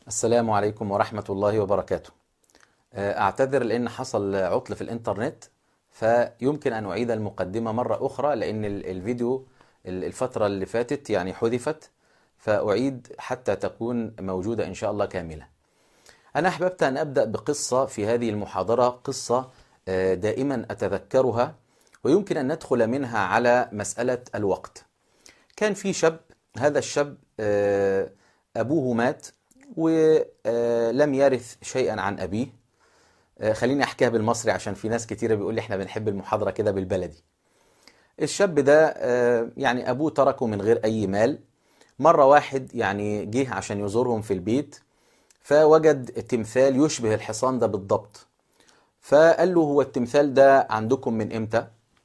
السلام عليكم ورحمة الله وبركاته أعتذر لأن حصل عطل في الإنترنت فيمكن أن أعيد المقدمة مرة أخرى لأن ال- الفيديو ال- الفترة اللي فاتت يعني حذفت فأعيد حتى تكون موجودة إن شاء الله كاملة أنا أحببت أن أبدأ بقصة في هذه المحاضرة قصة آه، دائما أتذكرها ويمكن أن ندخل منها على مسألة الوقت كان في شاب هذا الشاب آه، أبوه مات ولم يرث شيئا عن أبيه آه، خليني أحكيها بالمصري عشان في ناس كتيرة بيقول لي إحنا بنحب المحاضرة كده بالبلدي الشاب ده آه، يعني أبوه تركه من غير أي مال مرة واحد يعني جه عشان يزورهم في البيت فوجد تمثال يشبه الحصان ده بالضبط فقال له هو التمثال ده عندكم من إمتى؟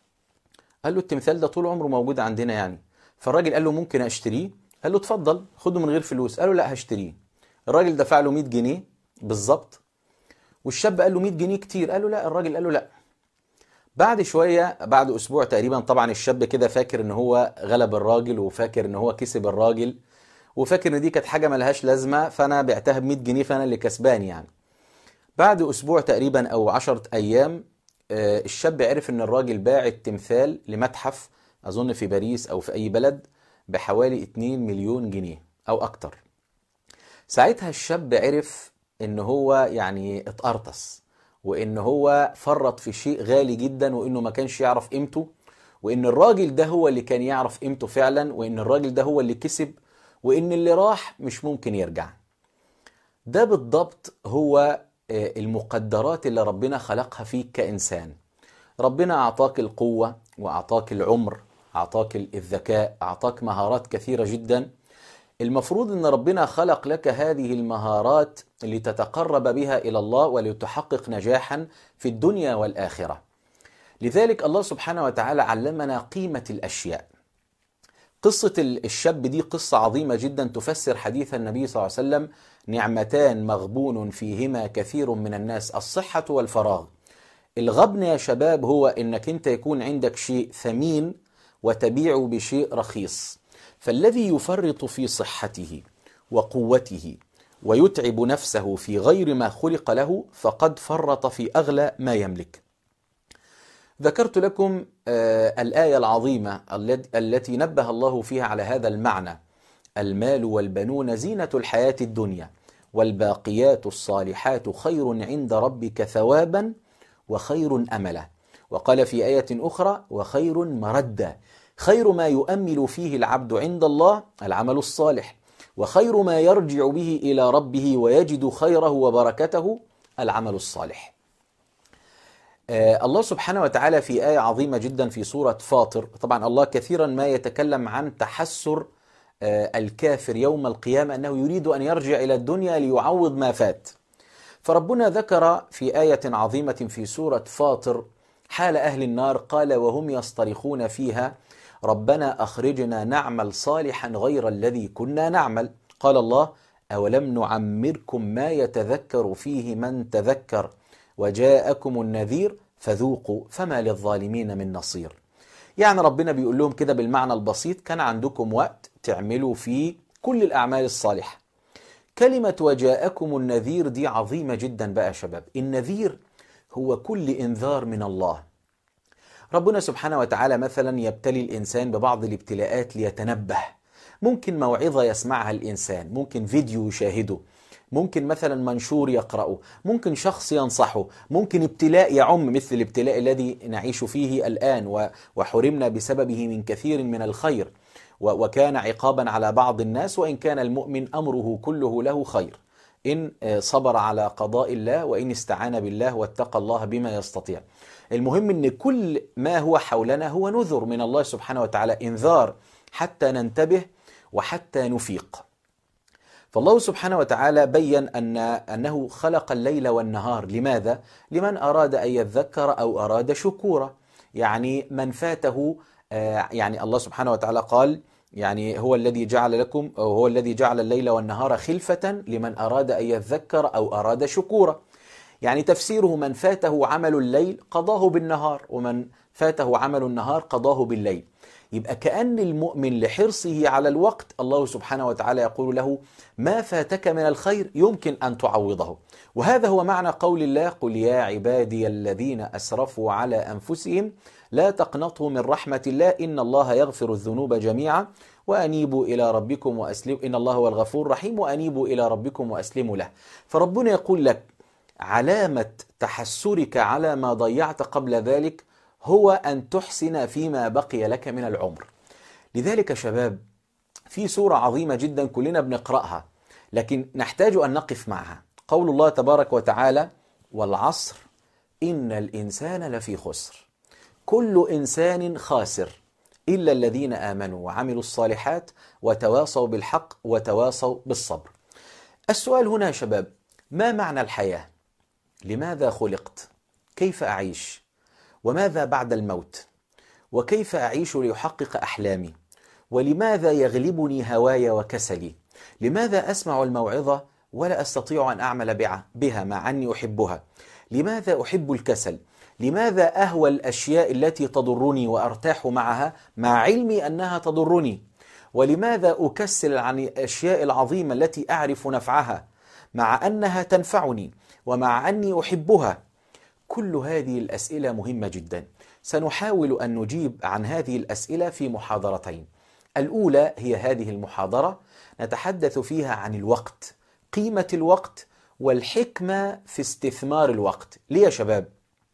قال له التمثال ده طول عمره موجود عندنا يعني فالراجل قال له ممكن اشتريه قال له اتفضل خده من غير فلوس قال له لا هشتريه الراجل دفع له 100 جنيه بالظبط والشاب قال له 100 جنيه كتير قال له لا الراجل قال له لا بعد شوية بعد أسبوع تقريبا طبعا الشاب كده فاكر إن هو غلب الراجل وفاكر إن هو كسب الراجل وفاكر إن دي كانت حاجة ملهاش لازمة فأنا بعتها ب 100 جنيه فأنا اللي كسبان يعني بعد أسبوع تقريبا أو عشرة أيام آه، الشاب عرف إن الراجل باع التمثال لمتحف أظن في باريس أو في أي بلد بحوالي 2 مليون جنيه أو أكتر ساعتها الشاب عرف إن هو يعني اتقرطس وإن هو فرط في شيء غالي جدا وإنه ما كانش يعرف قيمته وإن الراجل ده هو اللي كان يعرف قيمته فعلا وإن الراجل ده هو اللي كسب وإن اللي راح مش ممكن يرجع ده بالضبط هو آه، المقدرات اللي ربنا خلقها فيك كإنسان ربنا أعطاك القوة وأعطاك العمر أعطاك الذكاء أعطاك مهارات كثيرة جدا المفروض أن ربنا خلق لك هذه المهارات لتتقرب بها إلى الله ولتحقق نجاحا في الدنيا والآخرة لذلك الله سبحانه وتعالى علمنا قيمة الأشياء قصة ال- الشاب دي قصة عظيمة جدا تفسر حديث النبي صلى الله عليه وسلم نعمتان مغبون فيهما كثير من الناس الصحة والفراغ الغبن يا شباب هو انك انت يكون عندك شيء ثمين وتبيعه بشيء رخيص فالذي يفرط في صحته وقوته ويتعب نفسه في غير ما خلق له فقد فرط في اغلى ما يملك ذكرت لكم آه، الآية العظيمة الت- التي نبه الله فيها على هذا المعنى المال والبنون زينة الحياة الدنيا والباقيات الصالحات خير عند ربك ثوابا وخير أملا وقال في آية أخرى وخير مردا خير ما يؤمل فيه العبد عند الله العمل الصالح وخير ما يرجع به إلى ربه ويجد خيره وبركته العمل الصالح آه، الله سبحانه وتعالى في آية عظيمة جدا في سورة فاطر طبعا الله كثيرا ما يتكلم عن تحسر آه، الكافر يوم القيامة أنه يريد أن يرجع إلى الدنيا ليعوض ما فات فربنا ذكر في آية عظيمة في سورة فاطر حال أهل النار قال وهم يصطرخون فيها ربنا أخرجنا نعمل صالحا غير الذي كنا نعمل قال الله أولم نعمركم ما يتذكر فيه من تذكر وجاءكم النذير فذوقوا فما للظالمين من نصير يعني ربنا بيقول لهم كده بالمعنى البسيط كان عندكم وقت تعملوا فيه كل الأعمال الصالحة كلمة وجاءكم النذير دي عظيمة جدا بقى يا شباب النذير هو كل إنذار من الله ربنا سبحانه وتعالى مثلا يبتلي الإنسان ببعض الابتلاءات ليتنبه ممكن موعظة يسمعها الإنسان ممكن فيديو يشاهده ممكن مثلا منشور يقرأه ممكن شخص ينصحه ممكن ابتلاء يعم مثل الابتلاء الذي نعيش فيه الآن و- وحرمنا بسببه من كثير من الخير و- وكان عقابا على بعض الناس وإن كان المؤمن أمره كله له خير إن آه، صبر على قضاء الله وإن استعان بالله واتقى الله بما يستطيع المهم أن كل ما هو حولنا هو نذر من الله سبحانه وتعالى إنذار حتى ننتبه وحتى نفيق فالله سبحانه وتعالى بين أن أنه خلق الليل والنهار لماذا؟ لمن أراد أن يذكر أو أراد شكورا يعني من فاته آه، يعني الله سبحانه وتعالى قال يعني هو الذي جعل لكم أو هو الذي جعل الليل والنهار خلفة لمن أراد أن يذكر أو أراد شكورا يعني تفسيره من فاته عمل الليل قضاه بالنهار ومن فاته عمل النهار قضاه بالليل يبقى كأن المؤمن لحرصه على الوقت الله سبحانه وتعالى يقول له ما فاتك من الخير يمكن أن تعوضه وهذا هو معنى قول الله قل يا عبادي الذين أسرفوا على أنفسهم لا تقنطوا من رحمة الله إن الله يغفر الذنوب جميعا وأنيبوا إلى ربكم وأسلموا إن الله هو الغفور الرحيم وأنيبوا إلى ربكم وأسلموا له فربنا يقول لك علامة تحسرك على ما ضيعت قبل ذلك هو أن تحسن فيما بقي لك من العمر لذلك شباب في سورة عظيمة جدا كلنا بنقرأها لكن نحتاج أن نقف معها قول الله تبارك وتعالى والعصر إن الإنسان لفي خسر كل إنسان خاسر إلا الذين آمنوا وعملوا الصالحات وتواصوا بالحق وتواصوا بالصبر السؤال هنا يا شباب ما معنى الحياة؟ لماذا خلقت؟ كيف أعيش؟ وماذا بعد الموت؟ وكيف أعيش ليحقق أحلامي؟ ولماذا يغلبني هواي وكسلي؟ لماذا أسمع الموعظة ولا أستطيع أن أعمل بها مع أني أحبها؟ لماذا أحب الكسل؟ لماذا أهوى الأشياء التي تضرني وأرتاح معها مع علمي أنها تضرني؟ ولماذا أكسل عن الأشياء العظيمة التي أعرف نفعها مع أنها تنفعني ومع أني أحبها؟ كل هذه الأسئلة مهمة جدا سنحاول أن نجيب عن هذه الأسئلة في محاضرتين الأولى هي هذه المحاضرة نتحدث فيها عن الوقت قيمة الوقت والحكمة في استثمار الوقت ليه يا شباب؟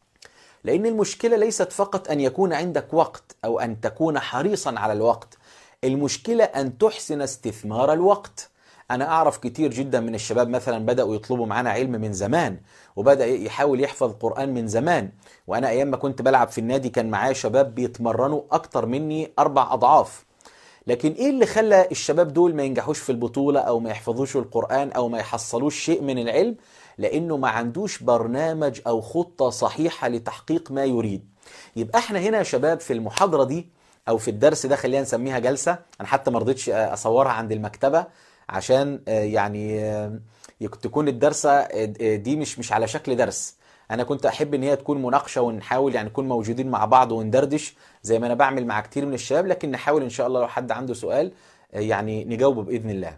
لأن المشكلة ليست فقط أن يكون عندك وقت أو أن تكون حريصا على الوقت المشكلة أن تحسن استثمار الوقت أنا أعرف كتير جدا من الشباب مثلا بدأوا يطلبوا معانا علم من زمان وبدأ يحاول يحفظ قرآن من زمان وأنا أيام ما كنت بلعب في النادي كان معايا شباب بيتمرنوا أكتر مني أربع أضعاف لكن إيه اللي خلى الشباب دول ما ينجحوش في البطولة أو ما يحفظوش القرآن أو ما يحصلوش شيء من العلم لأنه ما عندوش برنامج أو خطة صحيحة لتحقيق ما يريد يبقى احنا هنا يا شباب في المحاضرة دي أو في الدرس ده خلينا نسميها جلسة أنا حتى ما رضيتش أصورها عند المكتبة عشان يعني تكون الدرسة دي مش مش على شكل درس انا كنت احب ان هي تكون مناقشه ونحاول يعني نكون موجودين مع بعض وندردش زي ما انا بعمل مع كتير من الشباب لكن نحاول ان شاء الله لو حد عنده سؤال يعني نجاوبه باذن الله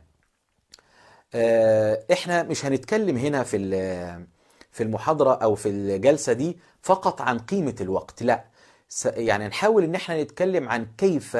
احنا مش هنتكلم هنا في في المحاضره او في الجلسه دي فقط عن قيمه الوقت لا يعني نحاول ان احنا نتكلم عن كيف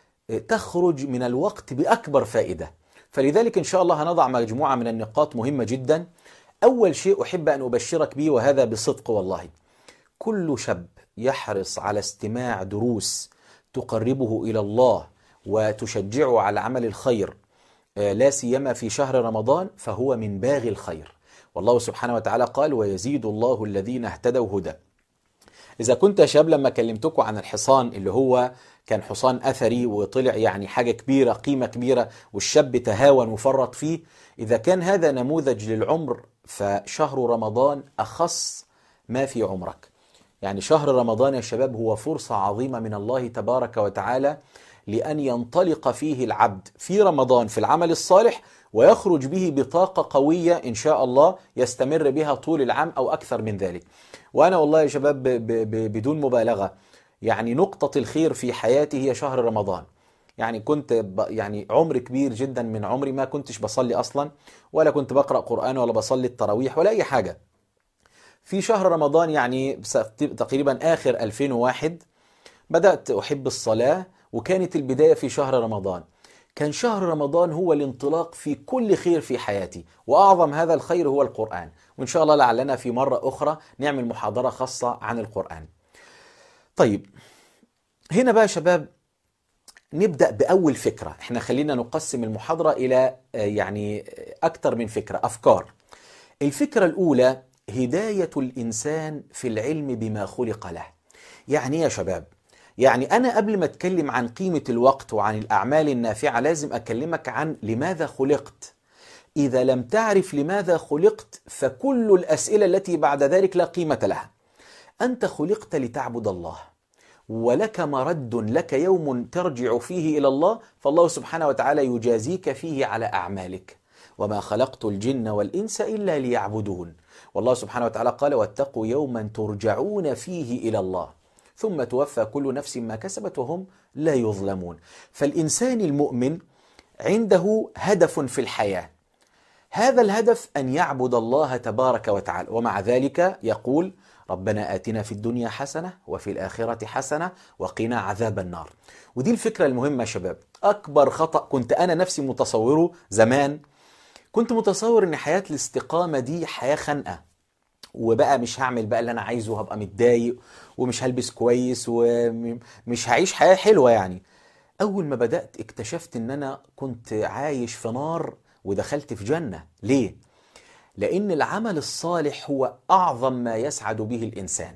تخرج من الوقت باكبر فائده فلذلك ان شاء الله هنضع مجموعه من النقاط مهمه جدا أول شيء أحب أن أبشرك به وهذا بصدق والله كل شاب يحرص على استماع دروس تقربه إلى الله وتشجعه على عمل الخير لا سيما في شهر رمضان فهو من باغي الخير والله سبحانه وتعالى قال ويزيد الله الذين اهتدوا هدى إذا كنت يا شباب لما كلمتكم عن الحصان اللي هو كان حصان أثري وطلع يعني حاجة كبيرة قيمة كبيرة والشاب تهاون وفرط فيه إذا كان هذا نموذج للعمر فشهر رمضان أخص ما في عمرك يعني شهر رمضان يا شباب هو فرصة عظيمة من الله تبارك وتعالى لأن ينطلق فيه العبد في رمضان في العمل الصالح ويخرج به بطاقة قوية إن شاء الله يستمر بها طول العام أو أكثر من ذلك وأنا والله يا شباب بدون مبالغة يعني نقطة الخير في حياتي هي شهر رمضان يعني كنت يعني عمر كبير جدا من عمري ما كنتش بصلي اصلا ولا كنت بقرا قران ولا بصلي التراويح ولا اي حاجه في شهر رمضان يعني تقريبا اخر 2001 بدات احب الصلاه وكانت البدايه في شهر رمضان كان شهر رمضان هو الانطلاق في كل خير في حياتي واعظم هذا الخير هو القران وان شاء الله لعلنا في مره اخرى نعمل محاضره خاصه عن القران طيب هنا بقى يا شباب نبدأ بأول فكرة احنا خلينا نقسم المحاضرة إلى يعني أكثر من فكرة أفكار الفكرة الأولى هداية الإنسان في العلم بما خلق له يعني يا شباب يعني أنا قبل ما أتكلم عن قيمة الوقت وعن الأعمال النافعة لازم أكلمك عن لماذا خلقت إذا لم تعرف لماذا خلقت فكل الأسئلة التي بعد ذلك لا قيمة لها أنت خلقت لتعبد الله ولك مرد لك يوم ترجع فيه الى الله فالله سبحانه وتعالى يجازيك فيه على اعمالك وما خلقت الجن والإنس إلا ليعبدون والله سبحانه وتعالى قال واتقوا يوما ترجعون فيه إلى الله ثم توفى كل نفس ما كسبت وهم لا يظلمون فالإنسان المؤمن عنده هدف في الحياة هذا الهدف أن يعبد الله تبارك وتعالى ومع ذلك يقول ربنا آتنا في الدنيا حسنة وفي الآخرة حسنة وقنا عذاب النار ودي الفكرة المهمة يا شباب أكبر خطأ كنت أنا نفسي متصوره زمان كنت متصور ان حياة الاستقامة دي حياة خانقة وبقى مش هعمل بقى اللي انا عايزه وهبقى متضايق ومش هلبس كويس ومش هعيش حياة حلوة يعني اول ما بدأت اكتشفت ان انا كنت عايش في نار ودخلت في جنة ليه؟ لان العمل الصالح هو اعظم ما يسعد به الانسان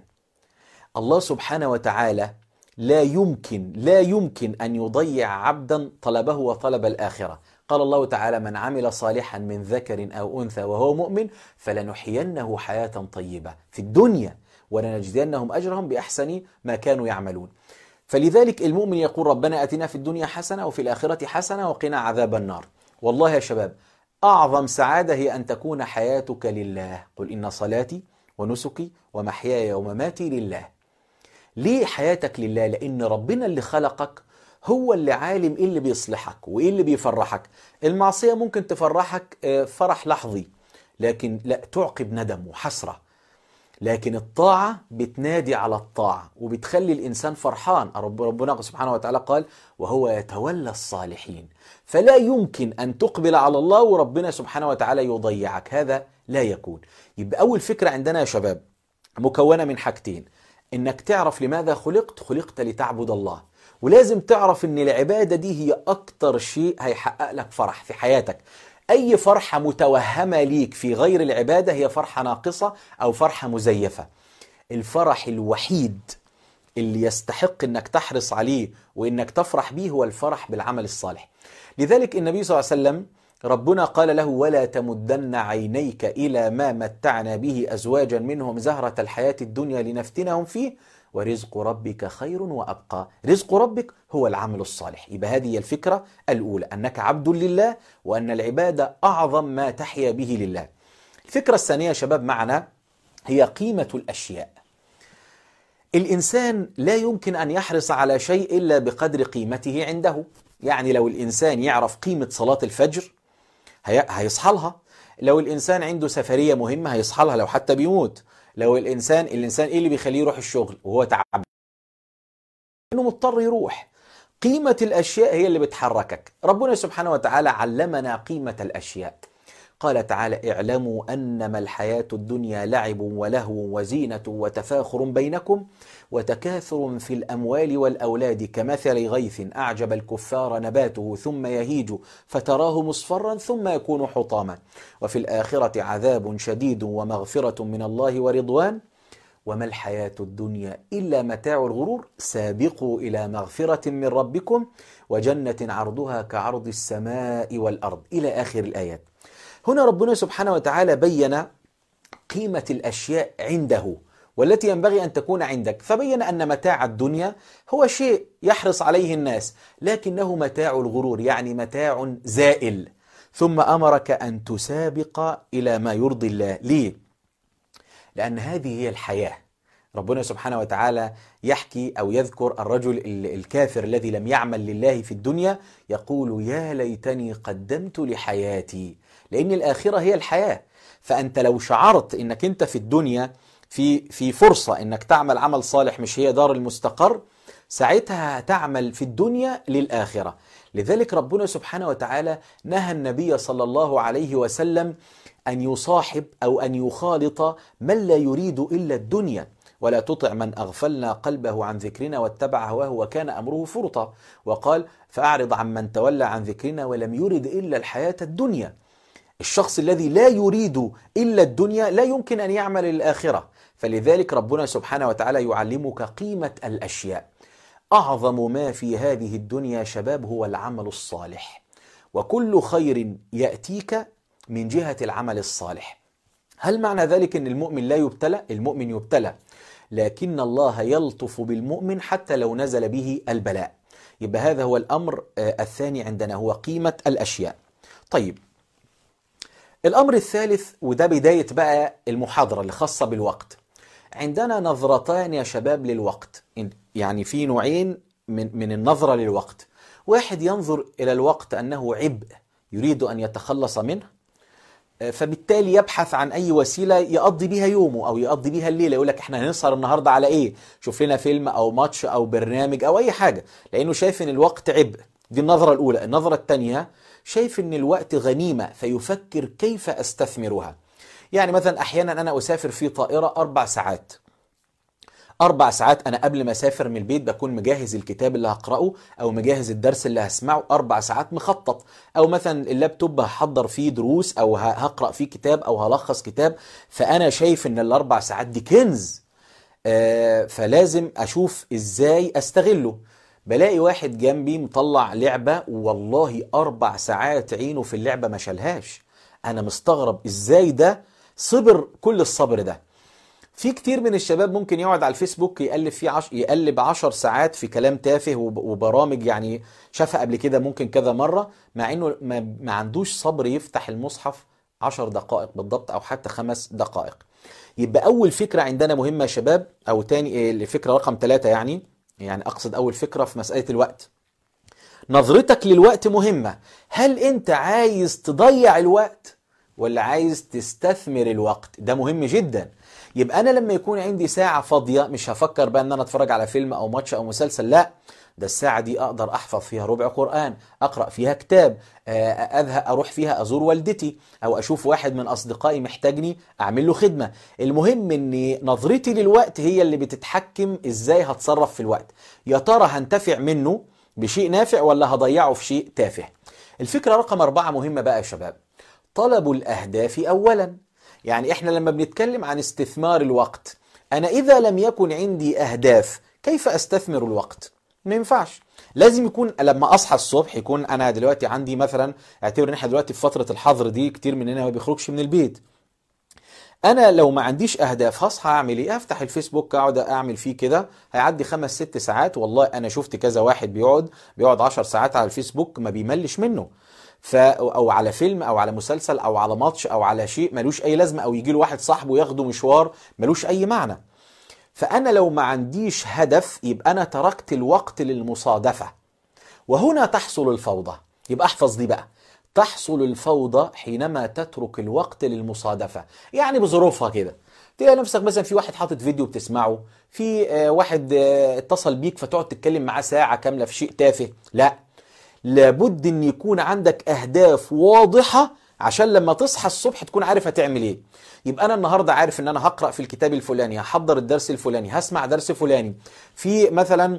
الله سبحانه وتعالى لا يمكن لا يمكن ان يضيع عبدا طلبه وطلب الاخره قال الله تعالى من عمل صالحا من ذكر او انثى وهو مؤمن فلنحيينه حياه طيبه في الدنيا ولنجزينهم اجرهم باحسن ما كانوا يعملون فلذلك المؤمن يقول ربنا اتنا في الدنيا حسنه وفي الاخره حسنه وقنا عذاب النار والله يا شباب اعظم سعاده هي ان تكون حياتك لله قل ان صلاتي ونسكي ومحياي ومماتي لله ليه حياتك لله لان ربنا اللي خلقك هو اللي عالم ايه اللي بيصلحك وايه اللي بيفرحك المعصيه ممكن تفرحك فرح لحظي لكن لا تعقب ندم وحسره لكن الطاعة بتنادي على الطاعة وبتخلي الإنسان فرحان رب ربنا سبحانه وتعالى قال وهو يتولى الصالحين فلا يمكن أن تقبل على الله وربنا سبحانه وتعالى يضيعك هذا لا يكون يبقى أول فكرة عندنا يا شباب مكونة من حاجتين إنك تعرف لماذا خلقت خلقت لتعبد الله ولازم تعرف ان العبادة دي هي اكتر شيء هيحقق لك فرح في حياتك اي فرحة متوهمة ليك في غير العبادة هي فرحة ناقصة او فرحة مزيفة الفرح الوحيد اللي يستحق انك تحرص عليه وانك تفرح به هو الفرح بالعمل الصالح لذلك النبي صلى الله عليه وسلم ربنا قال له ولا تمدن عينيك الى ما متعنا به ازواجا منهم زهرة الحياة الدنيا لنفتنهم فيه ورزق ربك خير وابقى رزق ربك هو العمل الصالح يبقى هذه هي الفكره الاولى انك عبد لله وان العباده اعظم ما تحيا به لله الفكره الثانيه يا شباب معنا هي قيمه الاشياء الانسان لا يمكن ان يحرص على شيء الا بقدر قيمته عنده يعني لو الانسان يعرف قيمه صلاه الفجر هيصحى لها لو الانسان عنده سفريه مهمه هيصحى لها لو حتى بيموت لو الانسان الانسان ايه اللي بيخليه يروح الشغل وهو تعبان انه مضطر يروح قيمة الأشياء هي اللي بتحركك ربنا سبحانه وتعالى علمنا قيمة الأشياء قال تعالى اعلموا أنما الحياة الدنيا لعب ولهو وزينة وتفاخر بينكم وتكاثر في الأموال والأولاد كمثل غيث أعجب الكفار نباته ثم يهيج فتراه مصفرا ثم يكون حطاما وفي الآخرة عذاب شديد ومغفرة من الله ورضوان وما الحياة الدنيا إلا متاع الغرور سابقوا إلى مغفرة من ربكم وجنة عرضها كعرض السماء والأرض إلى آخر الآيات هنا ربنا سبحانه وتعالى بين قيمة الأشياء عنده والتي ينبغي أن تكون عندك فبين أن متاع الدنيا هو شيء يحرص عليه الناس لكنه متاع الغرور يعني متاع زائل ثم أمرك أن تسابق إلى ما يرضي الله ليه؟ لأن هذه هي الحياة ربنا سبحانه وتعالى يحكي أو يذكر الرجل الكافر الذي لم يعمل لله في الدنيا يقول يا ليتني قدمت لحياتي لأن الآخرة هي الحياة فأنت لو شعرت أنك أنت في الدنيا في في فرصة أنك تعمل عمل صالح مش هي دار المستقر ساعتها هتعمل في الدنيا للآخرة لذلك ربنا سبحانه وتعالى نهى النبي صلى الله عليه وسلم أن يصاحب أو أن يخالط من لا يريد إلا الدنيا ولا تطع من أغفلنا قلبه عن ذكرنا واتبع هواه وكان أمره فرطا وقال فأعرض عن من تولى عن ذكرنا ولم يرد إلا الحياة الدنيا الشخص الذي لا يريد إلا الدنيا لا يمكن أن يعمل للآخرة فلذلك ربنا سبحانه وتعالى يعلمك قيمة الأشياء أعظم ما في هذه الدنيا شباب هو العمل الصالح وكل خير يأتيك من جهة العمل الصالح هل معنى ذلك أن المؤمن لا يبتلى؟ المؤمن يبتلى لكن الله يلطف بالمؤمن حتى لو نزل به البلاء يبقى هذا هو الأمر الثاني عندنا هو قيمة الأشياء طيب الأمر الثالث وده بداية بقى المحاضرة اللي خاصة بالوقت عندنا نظرتان يا شباب للوقت يعني في نوعين من, من النظرة للوقت واحد ينظر إلى الوقت أنه عبء يريد أن يتخلص منه فبالتالي يبحث عن اي وسيله يقضي بيها يومه او يقضي بيها الليله يقول لك احنا هنسهر النهارده على ايه شوف لنا فيلم او ماتش او برنامج او اي حاجه لانه شايف ان الوقت عبء دي النظره الاولى النظره الثانيه شايف ان الوقت غنيمه فيفكر كيف استثمرها يعني مثلا احيانا انا اسافر في طائره اربع ساعات أربع ساعات أنا قبل ما أسافر من البيت بكون مجهز الكتاب اللي هقرأه أو مجهز الدرس اللي هسمعه أربع ساعات مخطط أو مثلا اللابتوب هحضر فيه دروس أو هقرأ فيه كتاب أو هلخص كتاب فأنا شايف إن الأربع ساعات دي كنز آه فلازم أشوف إزاي أستغله بلاقي واحد جنبي مطلع لعبة والله أربع ساعات عينه في اللعبة ما شالهاش أنا مستغرب إزاي ده صبر كل الصبر ده في كتير من الشباب ممكن يقعد على الفيسبوك يقلب فيه عش... يقلب 10 ساعات في كلام تافه وب... وبرامج يعني شافها قبل كده ممكن كذا مره مع انه ما... ما عندوش صبر يفتح المصحف 10 دقائق بالضبط او حتى خمس دقائق. يبقى اول فكره عندنا مهمه يا شباب او تاني الفكره رقم ثلاثة يعني يعني اقصد اول فكره في مساله الوقت. نظرتك للوقت مهمه، هل انت عايز تضيع الوقت ولا عايز تستثمر الوقت؟ ده مهم جدا. يبقى انا لما يكون عندي ساعه فاضيه مش هفكر بقى ان انا اتفرج على فيلم او ماتش او مسلسل لا ده الساعه دي اقدر احفظ فيها ربع قران اقرا فيها كتاب اذهب اروح فيها ازور والدتي او اشوف واحد من اصدقائي محتاجني اعمل له خدمه المهم ان نظرتي للوقت هي اللي بتتحكم ازاي هتصرف في الوقت يا ترى هنتفع منه بشيء نافع ولا هضيعه في شيء تافه الفكره رقم أربعة مهمه بقى يا شباب طلب الاهداف اولا يعني احنا لما بنتكلم عن استثمار الوقت انا اذا لم يكن عندي اهداف كيف استثمر الوقت ما ينفعش لازم يكون لما اصحى الصبح يكون انا دلوقتي عندي مثلا اعتبر ان احنا دلوقتي في فتره الحظر دي كتير مننا ما بيخرجش من البيت انا لو ما عنديش اهداف هصحى اعمل ايه افتح الفيسبوك اقعد اعمل فيه كده هيعدي خمس ست ساعات والله انا شفت كذا واحد بيقعد بيقعد 10 ساعات على الفيسبوك ما بيملش منه ف او على فيلم او على مسلسل او على ماتش او على شيء ملوش اي لازمه او يجي له واحد صاحبه ياخده مشوار ملوش اي معنى فانا لو ما عنديش هدف يبقى انا تركت الوقت للمصادفه وهنا تحصل الفوضى يبقى احفظ دي بقى تحصل الفوضى حينما تترك الوقت للمصادفه يعني بظروفها كده تلاقي نفسك مثلا في واحد حاطط فيديو بتسمعه في واحد اتصل بيك فتقعد تتكلم معاه ساعه كامله في شيء تافه لا لابد ان يكون عندك اهداف واضحه عشان لما تصحى الصبح تكون عارف هتعمل ايه يبقى انا النهارده عارف ان انا هقرا في الكتاب الفلاني هحضر الدرس الفلاني هسمع درس فلاني في مثلا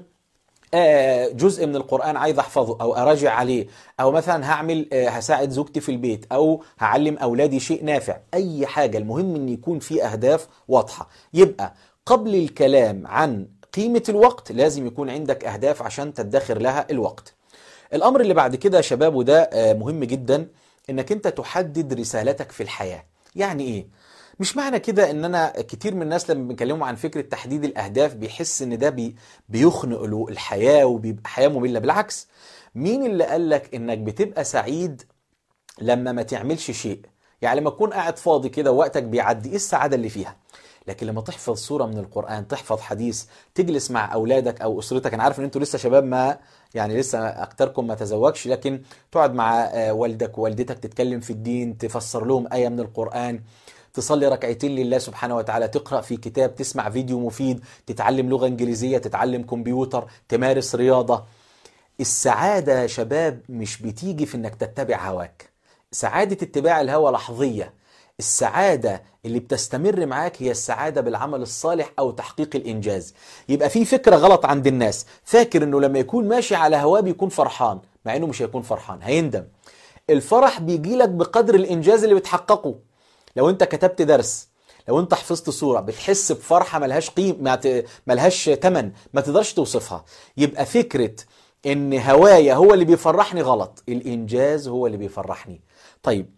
جزء من القرآن عايز أحفظه أو أراجع عليه أو مثلا هعمل هساعد زوجتي في البيت أو هعلم أولادي شيء نافع أي حاجة المهم أن يكون في أهداف واضحة يبقى قبل الكلام عن قيمة الوقت لازم يكون عندك أهداف عشان تدخر لها الوقت الامر اللي بعد كده يا شباب وده مهم جدا انك انت تحدد رسالتك في الحياه يعني ايه مش معنى كده ان انا كتير من الناس لما بنكلمهم عن فكره تحديد الاهداف بيحس ان ده بي بيخنق له الحياه وبيبقى حياه ممله بالعكس مين اللي قال لك انك بتبقى سعيد لما ما تعملش شيء يعني لما تكون قاعد فاضي كده وقتك بيعدي ايه السعاده اللي فيها لكن لما تحفظ سوره من القران تحفظ حديث تجلس مع اولادك او اسرتك انا عارف ان انتوا لسه شباب ما يعني لسه اكتركم ما تزوجش لكن تقعد مع والدك ووالدتك تتكلم في الدين تفسر لهم ايه من القران تصلي ركعتين لله سبحانه وتعالى تقرا في كتاب تسمع فيديو مفيد تتعلم لغه انجليزيه تتعلم كمبيوتر تمارس رياضه السعاده يا شباب مش بتيجي في انك تتبع هواك سعاده اتباع الهوى لحظيه السعادة اللي بتستمر معاك هي السعادة بالعمل الصالح أو تحقيق الإنجاز يبقى في فكرة غلط عند الناس فاكر أنه لما يكون ماشي على هواه بيكون فرحان مع أنه مش هيكون فرحان هيندم الفرح بيجي لك بقدر الإنجاز اللي بتحققه لو أنت كتبت درس لو أنت حفظت صورة بتحس بفرحة ملهاش قيم ملهاش تمن ما تقدرش توصفها يبقى فكرة ان هوايا هو اللي بيفرحني غلط الانجاز هو اللي بيفرحني طيب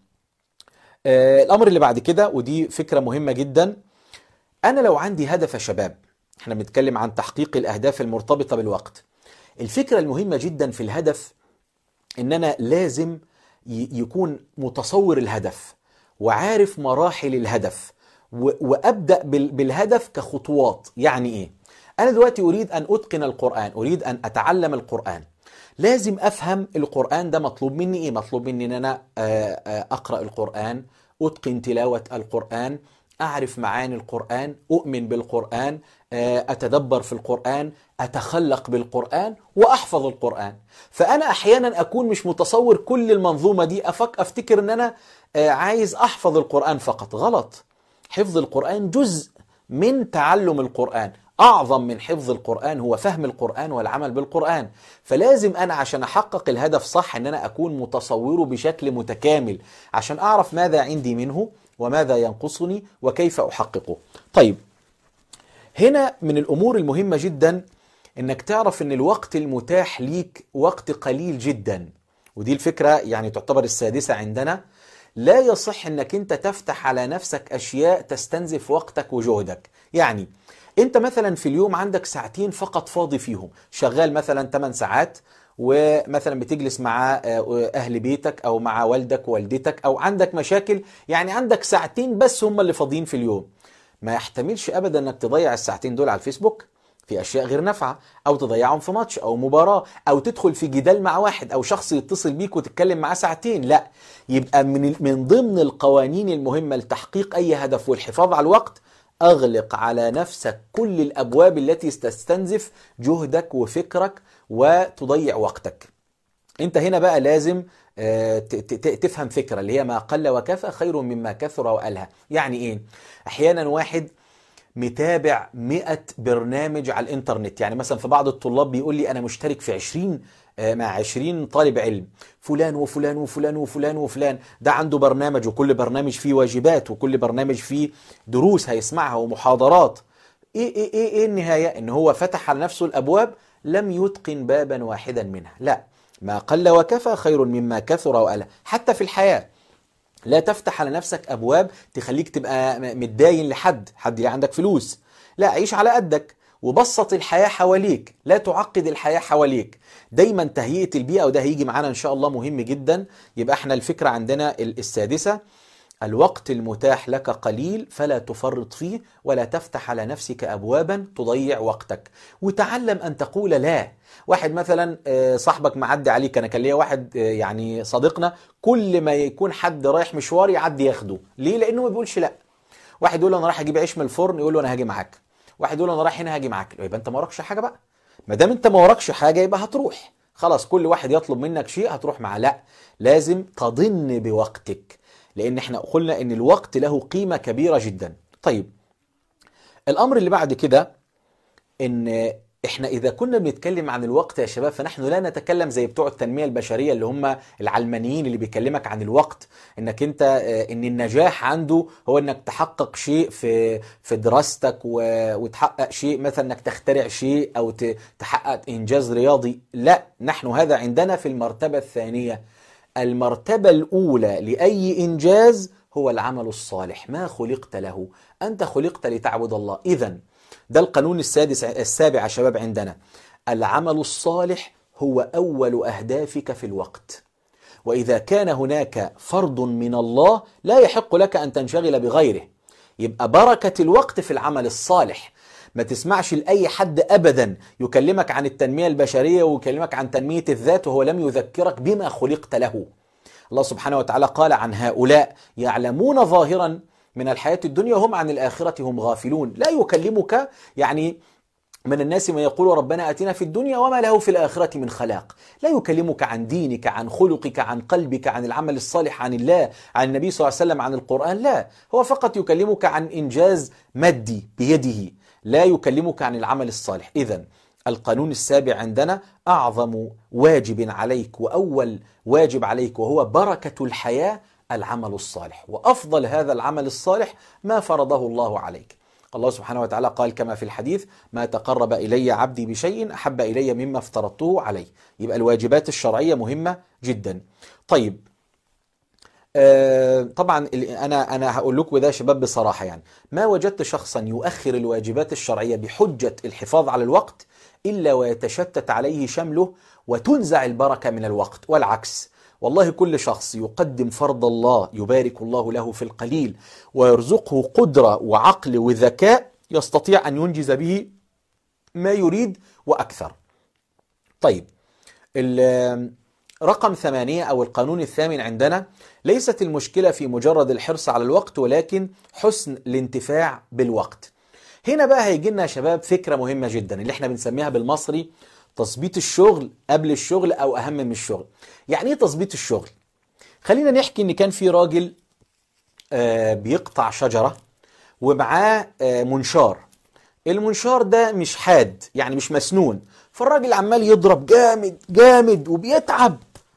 آه الامر اللي بعد كده ودي فكره مهمه جدا انا لو عندي هدف يا شباب احنا بنتكلم عن تحقيق الاهداف المرتبطه بالوقت الفكره المهمه جدا في الهدف ان انا لازم يكون متصور الهدف وعارف مراحل الهدف و- وابدا بال- بالهدف كخطوات يعني ايه انا دلوقتي اريد ان اتقن القران اريد ان اتعلم القران لازم افهم القران ده مطلوب مني ايه مطلوب مني ان انا آه، آه، اقرا القران اتقن تلاوه القران اعرف معاني القران اؤمن بالقران آه، اتدبر في القران اتخلق بالقران واحفظ القران فانا احيانا اكون مش متصور كل المنظومه دي أفك افتكر ان انا آه، عايز احفظ القران فقط غلط حفظ القرآن جزء من تعلم القرآن أعظم من حفظ القرآن هو فهم القرآن والعمل بالقرآن فلازم أنا عشان أحقق الهدف صح أن أنا أكون متصوره بشكل متكامل عشان أعرف ماذا عندي منه وماذا ينقصني وكيف أحققه طيب هنا من الأمور المهمة جدا أنك تعرف أن الوقت المتاح ليك وقت قليل جدا ودي الفكرة يعني تعتبر السادسة عندنا لا يصح أنك أنت تفتح على نفسك أشياء تستنزف وقتك وجهدك يعني أنت مثلا في اليوم عندك ساعتين فقط فاضي فيهم شغال مثلا 8 ساعات ومثلا بتجلس مع آه، أهل بيتك أو مع والدك ووالدتك أو عندك مشاكل يعني عندك ساعتين بس هم اللي فاضيين في اليوم ما يحتملش ابدا انك تضيع الساعتين دول على الفيسبوك في اشياء غير نافعه او تضيعهم في ماتش او مباراه او تدخل في جدال مع واحد او شخص يتصل بيك وتتكلم معاه ساعتين لا يبقى من من ضمن القوانين المهمه لتحقيق اي هدف والحفاظ على الوقت اغلق على نفسك كل الابواب التي تستنزف جهدك وفكرك وتضيع وقتك انت هنا بقى لازم آه، ت- ت- تفهم فكرة اللي هي ما قل وكفى خير مما كثر وألهى يعني ايه احيانا واحد متابع مئة برنامج على الانترنت يعني مثلا في بعض الطلاب بيقول لي انا مشترك في 20 آه، مع 20 طالب علم فلان وفلان وفلان وفلان وفلان ده عنده برنامج وكل برنامج فيه واجبات وكل برنامج فيه دروس هيسمعها ومحاضرات ايه ايه ايه, إيه النهاية ان هو فتح على نفسه الابواب لم يتقن بابا واحدا منها لا ما قل وكفى خير مما كثر وألى حتى في الحياة لا تفتح على نفسك ابواب تخليك تبقى م- متداين لحد حد اللي عندك فلوس لا عيش على قدك وبسط الحياة حواليك لا تعقد الحياة حواليك دايما تهيئة البيئة وده هيجي معانا ان شاء الله مهم جدا يبقى احنا الفكرة عندنا ال- السادسة الوقت المتاح لك قليل فلا تفرط فيه ولا تفتح على نفسك ابوابا تضيع وقتك وتعلم ان تقول لا واحد مثلا آه، صاحبك معدي عليك انا كان ليا واحد آه، يعني صديقنا كل ما يكون حد رايح مشوار يعدي ياخده ليه لانه ما بيقولش لا واحد يقول له انا رايح اجيب عيش من الفرن يقول له انا هاجي معاك واحد يقول له انا رايح هنا هاجي معاك يبقى انت ما وراكش حاجه بقى ما دام انت ما وراكش حاجه يبقى هتروح خلاص كل واحد يطلب منك شيء هتروح معاه لا لازم تضن بوقتك لان احنا قلنا ان الوقت له قيمه كبيره جدا طيب الامر اللي بعد كده ان احنا اذا كنا بنتكلم عن الوقت يا شباب فنحن لا نتكلم زي بتوع التنميه البشريه اللي هم العلمانيين اللي بيكلمك عن الوقت انك انت آه، ان النجاح عنده هو انك تحقق شيء في في دراستك و- وتحقق شيء مثلا انك تخترع شيء او ت- تحقق انجاز رياضي لا نحن هذا عندنا في المرتبه الثانيه المرتبه الاولى لاي انجاز هو العمل الصالح ما خلقت له انت خلقت لتعبد الله اذا ده القانون السادس السابع يا شباب عندنا العمل الصالح هو أول أهدافك في الوقت وإذا كان هناك فرض من الله لا يحق لك أن تنشغل بغيره يبقى بركة الوقت في العمل الصالح ما تسمعش لأي حد أبدا يكلمك عن التنمية البشرية ويكلمك عن تنمية الذات وهو لم يذكرك بما خلقت له الله سبحانه وتعالى قال عن هؤلاء يعلمون ظاهرا من الحياة الدنيا وهم عن الآخرة هم غافلون لا يكلمك يعني من الناس من يقول ربنا اتنا في الدنيا وما له في الاخره من خلاق، لا يكلمك عن دينك، عن خلقك، عن قلبك، عن العمل الصالح، عن الله، عن النبي صلى الله عليه وسلم، عن القران، لا، هو فقط يكلمك عن انجاز مادي بيده، لا يكلمك عن العمل الصالح، اذا القانون السابع عندنا اعظم واجب عليك واول واجب عليك وهو بركه الحياه العمل الصالح، وافضل هذا العمل الصالح ما فرضه الله عليك. الله سبحانه وتعالى قال كما في الحديث ما تقرب إلي عبدي بشيء أحب إلي مما افترضته عليه يبقى الواجبات الشرعية مهمة جدا طيب آه طبعا ال- انا انا هقول لكم ده يا شباب بصراحه يعني ما وجدت شخصا يؤخر الواجبات الشرعيه بحجه الحفاظ على الوقت الا ويتشتت عليه شمله وتنزع البركه من الوقت والعكس والله كل شخص يقدم فرض الله يبارك الله له في القليل ويرزقه قدرة وعقل وذكاء يستطيع أن ينجز به ما يريد وأكثر طيب ال- رقم ثمانية أو القانون الثامن عندنا ليست المشكلة في مجرد الحرص على الوقت ولكن حسن الانتفاع بالوقت هنا بقى هيجي لنا يا شباب فكرة مهمة جدا اللي احنا بنسميها بالمصري تظبيط الشغل قبل الشغل أو أهم من الشغل يعني ايه تظبيط الشغل خلينا نحكي ان كان في راجل آه، بيقطع شجرة ومعاه آه، منشار المنشار ده مش حاد يعني مش مسنون فالراجل عمال يضرب جامد جامد وبيتعب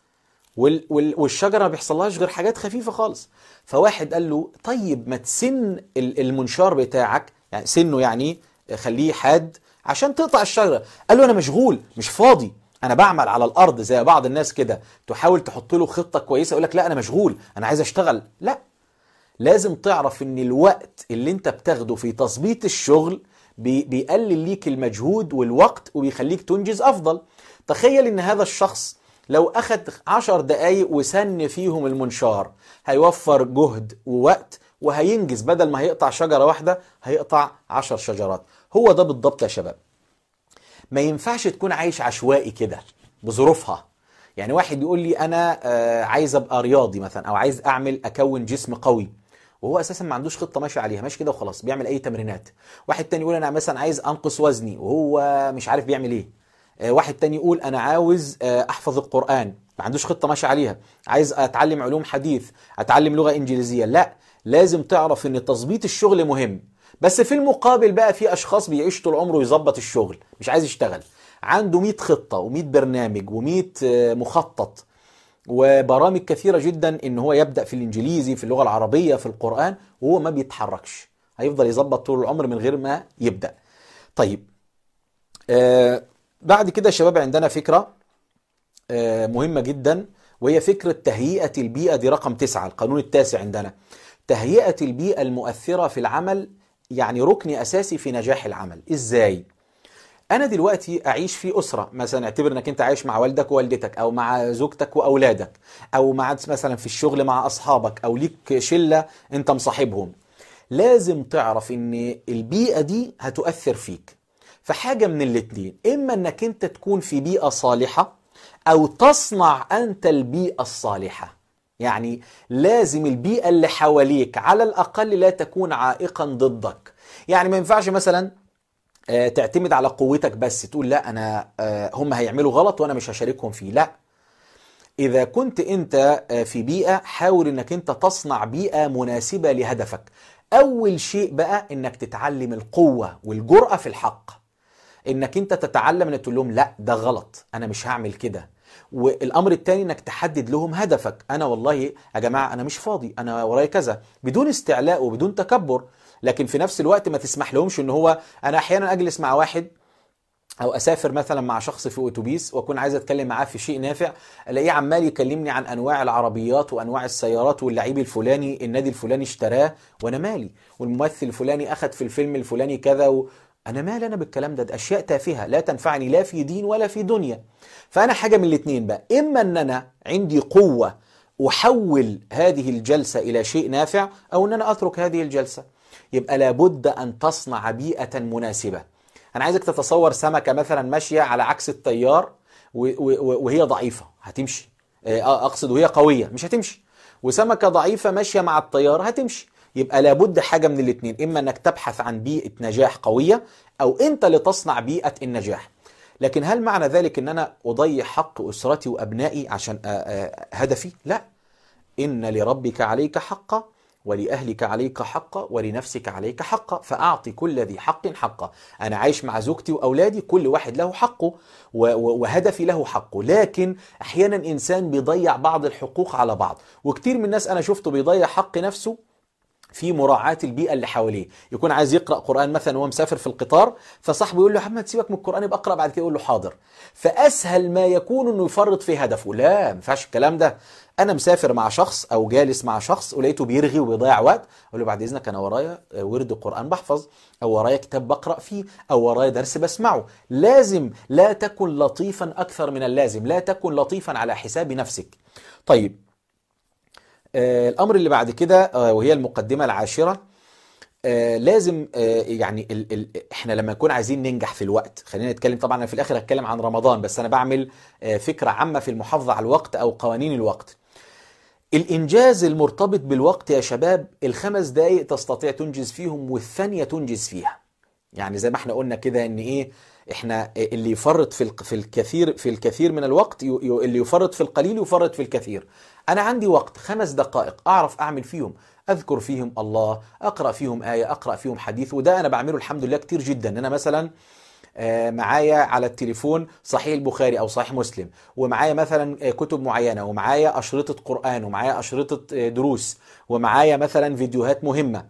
وال وال والشجره ما بيحصلهاش غير حاجات خفيفه خالص فواحد قال له طيب ما تسن ال- المنشار بتاعك يعني سنه يعني خليه حاد عشان تقطع الشجره قال له انا مشغول مش فاضي انا بعمل على الارض زي بعض الناس كده تحاول تحط له خطه كويسه يقول لك لا انا مشغول انا عايز اشتغل لا لازم تعرف ان الوقت اللي انت بتاخده في تظبيط الشغل بي- بيقلل ليك المجهود والوقت وبيخليك تنجز افضل تخيل ان هذا الشخص لو اخد عشر دقايق وسن فيهم المنشار هيوفر جهد ووقت وهينجز بدل ما هيقطع شجرة واحدة هيقطع عشر شجرات هو ده بالضبط يا شباب ما ينفعش تكون عايش عشوائي كده بظروفها يعني واحد يقول لي انا آه، عايز ابقى رياضي مثلا او عايز اعمل اكون جسم قوي وهو اساسا ما عندوش خطه ماشي عليها ماشي كده وخلاص بيعمل اي تمرينات واحد تاني يقول انا مثلا عايز انقص وزني وهو مش عارف بيعمل ايه آه، واحد تاني يقول انا عاوز آه، احفظ القران ما عندوش خطه ماشي عليها عايز اتعلم علوم حديث اتعلم لغه انجليزيه لا لازم تعرف ان تظبيط الشغل مهم بس في المقابل بقى في اشخاص بيعيش طول عمره يظبط الشغل مش عايز يشتغل عنده 100 خطه و100 برنامج و100 مخطط وبرامج كثيره جدا ان هو يبدا في الانجليزي في اللغه العربيه في القران وهو ما بيتحركش هيفضل يظبط طول العمر من غير ما يبدا طيب آه بعد كده يا شباب عندنا فكره آه مهمه جدا وهي فكره تهيئه البيئه دي رقم تسعة القانون التاسع عندنا تهيئه البيئه المؤثره في العمل يعني ركن اساسي في نجاح العمل ازاي انا دلوقتي اعيش في اسره مثلا اعتبر انك انت عايش مع والدك ووالدتك او مع زوجتك واولادك او مع مثلا في الشغل مع اصحابك او ليك شله انت مصاحبهم لازم تعرف ان البيئه دي هتؤثر فيك فحاجه من الاتنين اما انك انت تكون في بيئه صالحه او تصنع انت البيئه الصالحه يعني لازم البيئه اللي حواليك على الاقل لا تكون عائقا ضدك يعني ما ينفعش مثلا آه، تعتمد على قوتك بس تقول لا انا آه، هم هيعملوا غلط وانا مش هشاركهم فيه لا اذا كنت انت آه، في بيئه حاول انك انت تصنع بيئه مناسبه لهدفك اول شيء بقى انك تتعلم القوه والجرأه في الحق انك انت تتعلم انك تقول لهم لا ده غلط انا مش هعمل كده والامر الثاني انك تحدد لهم هدفك انا والله يا جماعه انا مش فاضي انا ورايا كذا بدون استعلاء وبدون تكبر لكن في نفس الوقت ما تسمح لهمش ان هو انا احيانا اجلس مع واحد او اسافر مثلا مع شخص في اتوبيس واكون عايز اتكلم معاه في شيء نافع الاقيه عمال يكلمني عن انواع العربيات وانواع السيارات واللعيب الفلاني النادي الفلاني اشتراه وانا مالي والممثل الفلاني اخذ في الفيلم الفلاني كذا و... انا مالي انا بالكلام ده, ده اشياء تافهه لا تنفعني لا في دين ولا في دنيا فانا حاجه من الاثنين بقى اما ان انا عندي قوه احول هذه الجلسه الى شيء نافع او ان انا اترك هذه الجلسه يبقى لابد ان تصنع بيئه مناسبه انا عايزك تتصور سمكه مثلا ماشيه على عكس التيار و- و- وهي ضعيفه هتمشي آه، اقصد وهي قويه مش هتمشي وسمكه ضعيفه ماشيه مع التيار هتمشي يبقى لابد حاجه من الاثنين اما انك تبحث عن بيئه نجاح قويه او انت اللي تصنع بيئه النجاح لكن هل معنى ذلك ان انا اضيع حق اسرتي وابنائي عشان آه، آه، هدفي لا إن لربك عليك حقا ولأهلك عليك حقا ولنفسك عليك حقا فأعطي كل ذي حق حقه أنا عايش مع زوجتي وأولادي كل واحد له حقه و- و- وهدفي له حقه لكن أحيانا إنسان بيضيع بعض الحقوق على بعض وكتير من الناس أنا شفته بيضيع حق نفسه في مراعاة البيئة اللي حواليه يكون عايز يقرأ قرآن مثلا وهو مسافر في القطار فصاحبه يقول له يا محمد سيبك من القرآن يبقى اقرأ بعد كده يقول له حاضر فأسهل ما يكون انه يفرط في هدفه لا ما ينفعش الكلام ده انا مسافر مع شخص او جالس مع شخص ولقيته بيرغي وبيضيع وقت اقول له بعد اذنك انا ورايا ورد قرآن بحفظ او ورايا كتاب بقرأ فيه او ورايا درس بسمعه لازم لا تكن لطيفا اكثر من اللازم لا تكن لطيفا على حساب نفسك طيب آه الامر اللي بعد كده آه وهي المقدمه العاشره آه لازم آه يعني ال ال احنا لما نكون عايزين ننجح في الوقت خلينا نتكلم طبعا انا في الاخر هتكلم عن رمضان بس انا بعمل آه فكره عامه في المحافظه على الوقت او قوانين الوقت الإنجاز المرتبط بالوقت يا شباب الخمس دقايق تستطيع تنجز فيهم والثانية تنجز فيها يعني زي ما احنا قلنا كده ان ايه احنا اللي يفرط في الك- في الكثير في الكثير من الوقت ي- ي- اللي يفرط في القليل يفرط في الكثير انا عندي وقت خمس دقائق اعرف اعمل فيهم اذكر فيهم الله اقرا فيهم ايه اقرا فيهم حديث وده انا بعمله الحمد لله كتير جدا انا مثلا آه، معايا على التليفون صحيح البخاري او صحيح مسلم ومعايا مثلا آه، كتب معينه ومعايا اشرطه قران ومعايا اشرطه آه، دروس ومعايا مثلا فيديوهات مهمه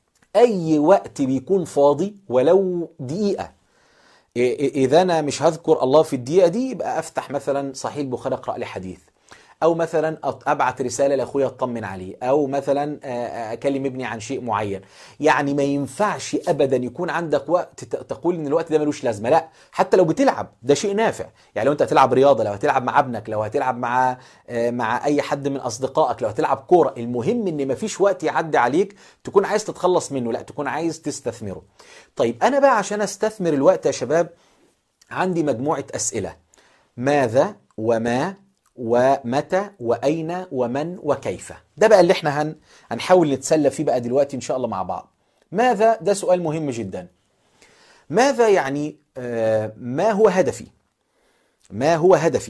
اي وقت بيكون فاضي ولو دقيقه إيه- إيه- اذا انا مش هذكر الله في الدقيقه دي يبقى افتح مثلا صحيح البخاري اقرا لي حديث او مثلا أط- ابعت رساله لاخويا اطمن عليه او مثلا آه، آه، اكلم ابني عن شيء معين يعني ما ينفعش ابدا يكون عندك وقت ت- تقول ان الوقت ده ملوش لازمه لا حتى لو بتلعب ده شيء نافع يعني لو انت هتلعب رياضه لو هتلعب مع ابنك لو هتلعب مع آه، مع اي حد من اصدقائك لو هتلعب كوره المهم ان مفيش وقت يعدي عليك تكون عايز تتخلص منه لا تكون عايز تستثمره طيب انا بقى عشان استثمر الوقت يا شباب عندي مجموعة أسئلة ماذا وما ومتى وأين ومن وكيف ده بقى اللي احنا هن هنحاول نتسلى فيه بقى دلوقتي إن شاء الله مع بعض ماذا ده سؤال مهم جدا ماذا يعني آه ما هو هدفي ما هو هدفي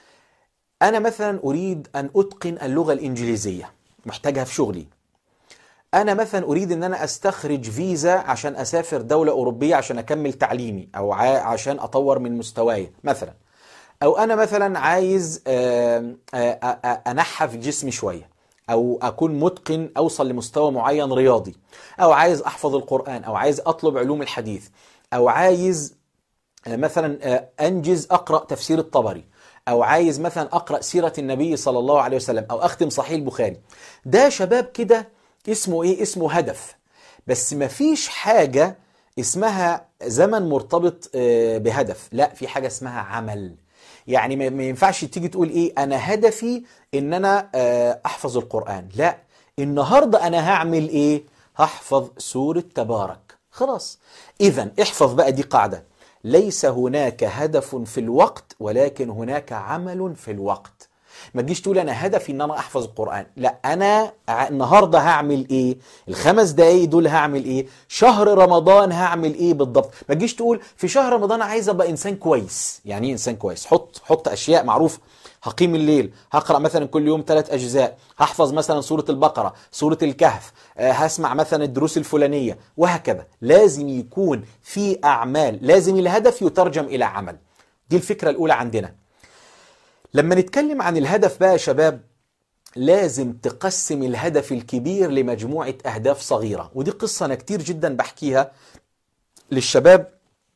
أنا مثلا أريد أن أتقن اللغة الإنجليزية محتاجها في شغلي انا مثلا اريد ان انا استخرج فيزا عشان اسافر دولة اوروبية عشان اكمل تعليمي او ع- عشان اطور من مستواي مثلا او انا مثلا عايز آم، آ- آ- آ- انحف جسمي شوية او اكون متقن اوصل لمستوى معين رياضي او عايز احفظ القرآن او عايز اطلب علوم الحديث او عايز آه، مثلا آه، انجز اقرا تفسير الطبري او عايز مثلا اقرا سيره النبي صلى الله عليه وسلم او اختم صحيح البخاري ده شباب كده اسمه ايه اسمه هدف بس مفيش حاجه اسمها زمن مرتبط آه، بهدف لا في حاجه اسمها عمل يعني ما ما ينفعش تيجي تقول ايه انا هدفي ان انا آه، احفظ القران لا النهارده انا هعمل ايه هحفظ سوره تبارك خلاص اذا احفظ بقى دي قاعده ليس هناك هدف في الوقت ولكن هناك عمل في الوقت ما تجيش تقول انا هدفي ان انا احفظ القران لا انا ع- النهارده هعمل ايه الخمس دقايق دول هعمل ايه شهر رمضان هعمل ايه بالضبط ما تجيش تقول في شهر رمضان عايز ابقى انسان كويس يعني ايه انسان كويس حط حط اشياء معروفه هقيم الليل هقرا مثلا كل يوم ثلاث اجزاء هحفظ مثلا سوره البقره سوره الكهف آه، هسمع مثلا الدروس الفلانيه وهكذا لازم يكون في اعمال لازم الهدف يترجم الى عمل دي الفكره الاولى عندنا لما نتكلم عن الهدف بقى يا شباب لازم تقسم الهدف الكبير لمجموعة أهداف صغيرة ودي قصة أنا كتير جدا بحكيها للشباب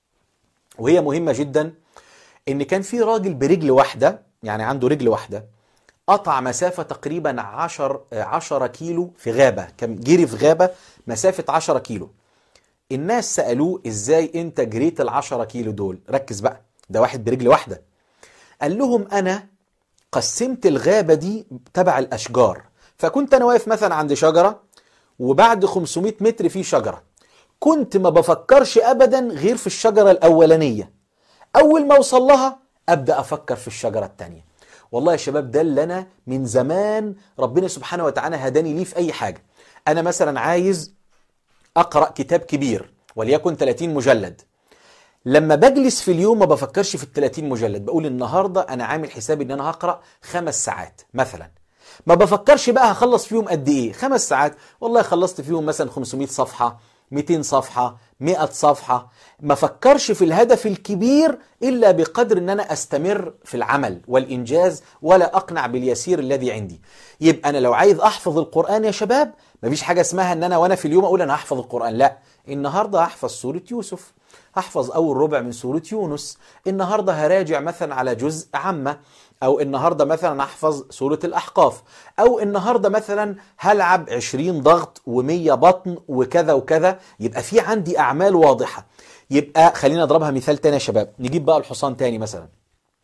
وهي مهمة جدا إن كان في راجل برجل واحدة يعني عنده رجل واحدة قطع مسافة تقريبا عشر, عشرة كيلو في غابة كان جري في غابة مسافة عشرة كيلو الناس سألوه إزاي أنت جريت العشرة كيلو دول ركز بقى ده واحد برجل واحدة قال لهم انا قسمت الغابه دي تبع الاشجار فكنت انا واقف مثلا عند شجره وبعد 500 متر في شجره كنت ما بفكرش ابدا غير في الشجره الاولانيه اول ما اوصل لها ابدا افكر في الشجره الثانيه والله يا شباب ده اللي انا من زمان ربنا سبحانه وتعالى هداني ليه في اي حاجه انا مثلا عايز اقرا كتاب كبير وليكن 30 مجلد لما بجلس في اليوم ما بفكرش في ال 30 مجلد بقول النهارده انا عامل حسابي ان انا هقرا خمس ساعات مثلا ما بفكرش بقى هخلص فيهم قد ايه خمس ساعات والله خلصت فيهم مثلا 500 صفحه 200 صفحه 100 صفحه ما فكرش في الهدف الكبير الا بقدر ان انا استمر في العمل والانجاز ولا اقنع باليسير الذي عندي يبقى انا لو عايز احفظ القران يا شباب مفيش حاجه اسمها ان انا وانا في اليوم اقول انا هحفظ القران لا النهارده هحفظ سوره يوسف هحفظ اول ربع من سوره يونس النهارده هراجع مثلا على جزء عامه او النهارده مثلا احفظ سوره الاحقاف او النهارده مثلا هلعب 20 ضغط و100 بطن وكذا وكذا يبقى في عندي اعمال واضحه يبقى خلينا نضربها مثال تاني يا شباب نجيب بقى الحصان تاني مثلا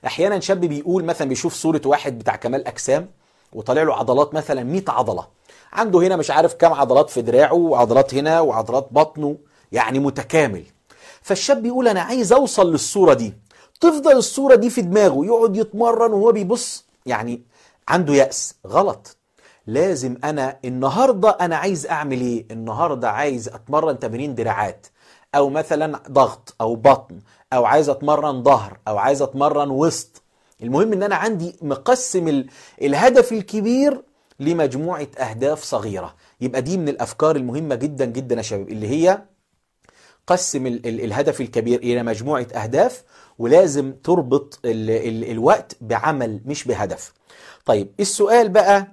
احيانا شاب بيقول مثلا بيشوف صورة واحد بتاع كمال اجسام وطالع له عضلات مثلا 100 عضلة عنده هنا مش عارف كام عضلات في دراعه وعضلات هنا وعضلات بطنه يعني متكامل فالشاب بيقول انا عايز اوصل للصورة دي تفضل الصورة دي في دماغه يقعد يتمرن وهو بيبص يعني عنده يأس غلط لازم انا النهارده انا عايز اعمل ايه النهارده عايز اتمرن تمرين دراعات او مثلا ضغط او بطن او عايز اتمرن ظهر او عايز اتمرن وسط المهم ان انا عندي مقسم ال... الهدف الكبير لمجموعه اهداف صغيره يبقى دي من الافكار المهمه جدا جدا يا شباب اللي هي قسم ال ال الهدف الكبير الى مجموعه اهداف ولازم تربط ال ال الوقت بعمل مش بهدف طيب السؤال بقى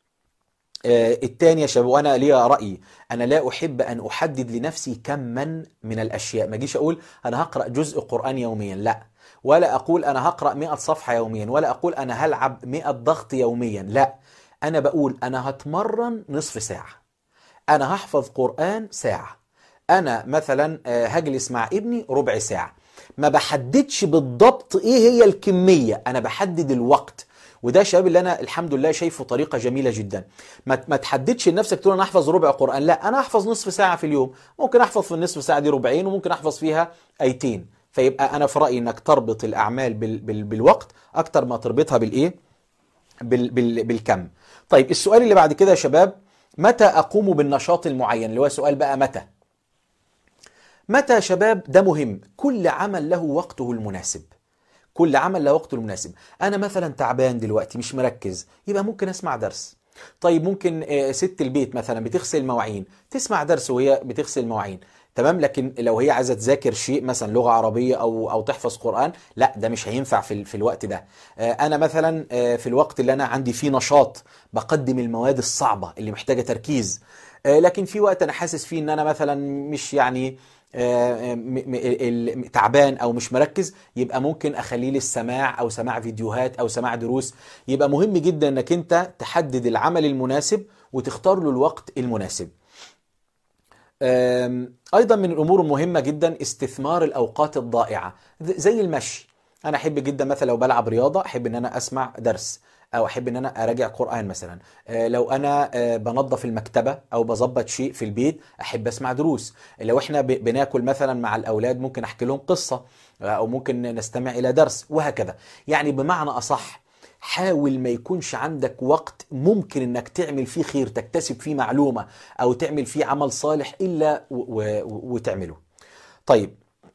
آه التاني يا شباب وانا ليا راي انا لا احب ان احدد لنفسي كما من الاشياء ما اجيش اقول انا هقرا جزء قران يوميا لا ولا اقول انا هقرا 100 صفحه يوميا ولا اقول انا هلعب 100 ضغط يوميا لا انا بقول انا هتمرن نصف ساعه انا هحفظ قران ساعه انا مثلا آه، هجلس مع ابني ربع ساعه ما بحددش بالضبط ايه هي الكميه انا بحدد الوقت وده شباب اللي انا الحمد لله شايفه طريقه جميله جدا ما ما تحددش لنفسك تقول انا احفظ ربع قران لا انا احفظ نصف ساعه في اليوم ممكن احفظ في النصف ساعه دي ربعين وممكن احفظ فيها ايتين فيبقى انا في رايي انك تربط الاعمال بال بال بالوقت اكتر ما تربطها بالايه بال بال بالكم طيب السؤال اللي بعد كده يا شباب متى اقوم بالنشاط المعين اللي هو سؤال بقى متى متى يا شباب ده مهم كل عمل له وقته المناسب كل عمل له وقته المناسب انا مثلا تعبان دلوقتي مش مركز يبقى ممكن اسمع درس طيب ممكن آه، ست البيت مثلا بتغسل مواعين تسمع درس وهي بتغسل مواعين تمام لكن لو هي عايزه تذاكر شيء مثلا لغه عربيه او او تحفظ قران لا ده مش هينفع في ال- في الوقت ده آه، انا مثلا آه، في الوقت اللي انا عندي فيه نشاط بقدم المواد الصعبه اللي محتاجه تركيز آه، لكن في وقت انا حاسس فيه ان انا مثلا مش يعني آه، م- م- ال- تعبان او مش مركز يبقى ممكن اخليه للسماع او سماع فيديوهات او سماع دروس يبقى مهم جدا انك انت تحدد العمل المناسب وتختار له الوقت المناسب آم، ايضا من الامور المهمه جدا استثمار الاوقات الضائعه ذ- زي المشي انا احب جدا مثلا لو بلعب رياضه احب ان انا اسمع درس او احب ان انا اراجع قران مثلا آه، لو انا آه، بنظف المكتبه او بظبط شيء في البيت احب اسمع دروس لو احنا ب- بناكل مثلا مع الاولاد ممكن احكي لهم قصه آه، او ممكن نستمع الى درس وهكذا يعني بمعنى اصح حاول ما يكونش عندك وقت ممكن انك تعمل فيه خير تكتسب فيه معلومة او تعمل فيه عمل صالح الا و- و- وتعمله طيب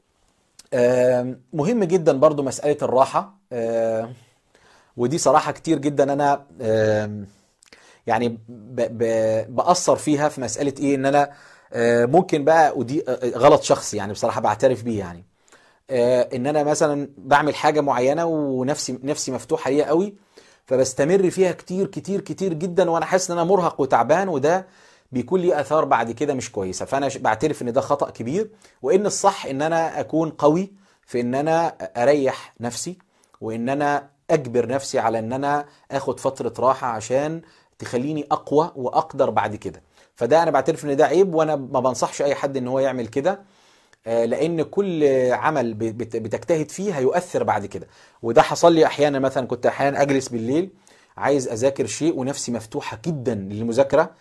آم، مهم جدا برضو مسألة الراحة آم، ودي صراحة كتير جدا انا آم، يعني ب- ب- بأثر فيها في مسألة ايه ان انا آه، ممكن بقى ودي آه، غلط شخصي يعني بصراحة بعترف بيه يعني آه، ان انا مثلا بعمل حاجه معينه ونفسي نفسي مفتوحه ليها قوي فبستمر فيها كتير كتير كتير جدا وانا حاسس ان انا مرهق وتعبان وده بيكون لي اثار بعد كده مش كويسه فانا ش- بعترف ان ده خطا كبير وان الصح ان انا اكون قوي في ان انا اريح نفسي وان انا اجبر نفسي على ان انا اخد فتره راحه عشان تخليني اقوى واقدر بعد كده فده انا بعترف ان ده عيب وانا ما بنصحش اي حد ان هو يعمل كده آه، لان كل عمل ب- بت- بتجتهد فيه هيؤثر بعد كده وده حصل لي احيانا مثلا كنت احيانا اجلس بالليل عايز اذاكر شيء ونفسي مفتوحه جدا للمذاكره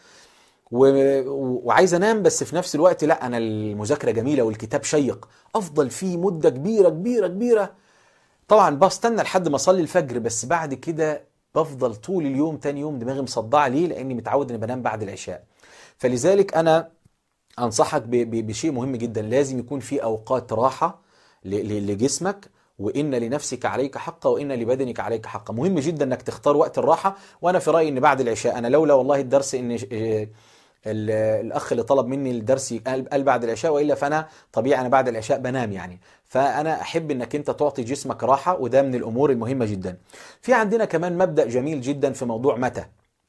و- وعايز انام بس في نفس الوقت لا انا المذاكره جميله والكتاب شيق افضل فيه مده كبيره كبيره كبيره طبعا بستنى لحد ما اصلي الفجر بس بعد كده بفضل طول اليوم تاني يوم دماغي مصدعه ليه لاني متعود اني بنام بعد العشاء فلذلك انا انصحك ب- ب- بشيء مهم جدا لازم يكون في اوقات راحه ل- ل- لجسمك وان لنفسك عليك حقا وان لبدنك عليك حقا مهم جدا انك تختار وقت الراحه وانا في رايي ان بعد العشاء انا لولا والله الدرس ان آه، ال- الاخ اللي طلب مني الدرس قال قال بعد العشاء والا فانا طبيعي انا بعد العشاء بنام يعني فانا احب انك انت تعطي جسمك راحه وده من الامور المهمه جدا في عندنا كمان مبدا جميل جدا في موضوع متى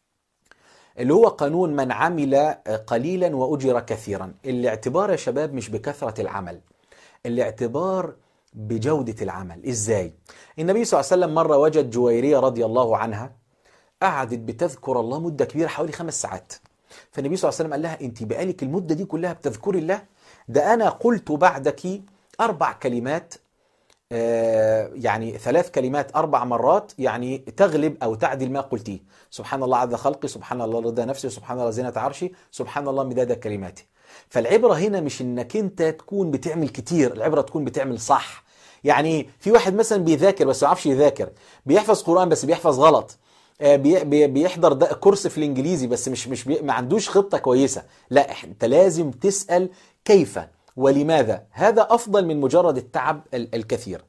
اللي هو قانون من عمل قليلا واجر كثيرا الاعتبار يا شباب مش بكثره العمل الاعتبار بجوده العمل ازاي النبي صلى الله عليه وسلم مره وجد جويريه رضي الله عنها قعدت بتذكر الله مده كبيره حوالي خمس ساعات فالنبي صلى الله عليه وسلم قال لها انت بقالك المده دي كلها بتذكري الله ده انا قلت بعدك اربع كلمات آه، يعني ثلاث كلمات أربع مرات يعني تغلب أو تعدل ما قلتيه سبحان الله عز خلقي سبحان الله رضا نفسي سبحان الله زينة عرشي سبحان الله مداد كلماتي فالعبرة هنا مش انك انت تكون بتعمل كتير العبرة تكون بتعمل صح يعني في واحد مثلا بيذاكر بس ما يعرفش يذاكر بيحفظ قرآن بس بيحفظ غلط آه، بي- بي- بيحضر ده كورس في الانجليزي بس مش مش بي ما عندوش خطة كويسة لا إح- انت لازم تسأل كيف ولماذا هذا افضل من مجرد التعب ال- الكثير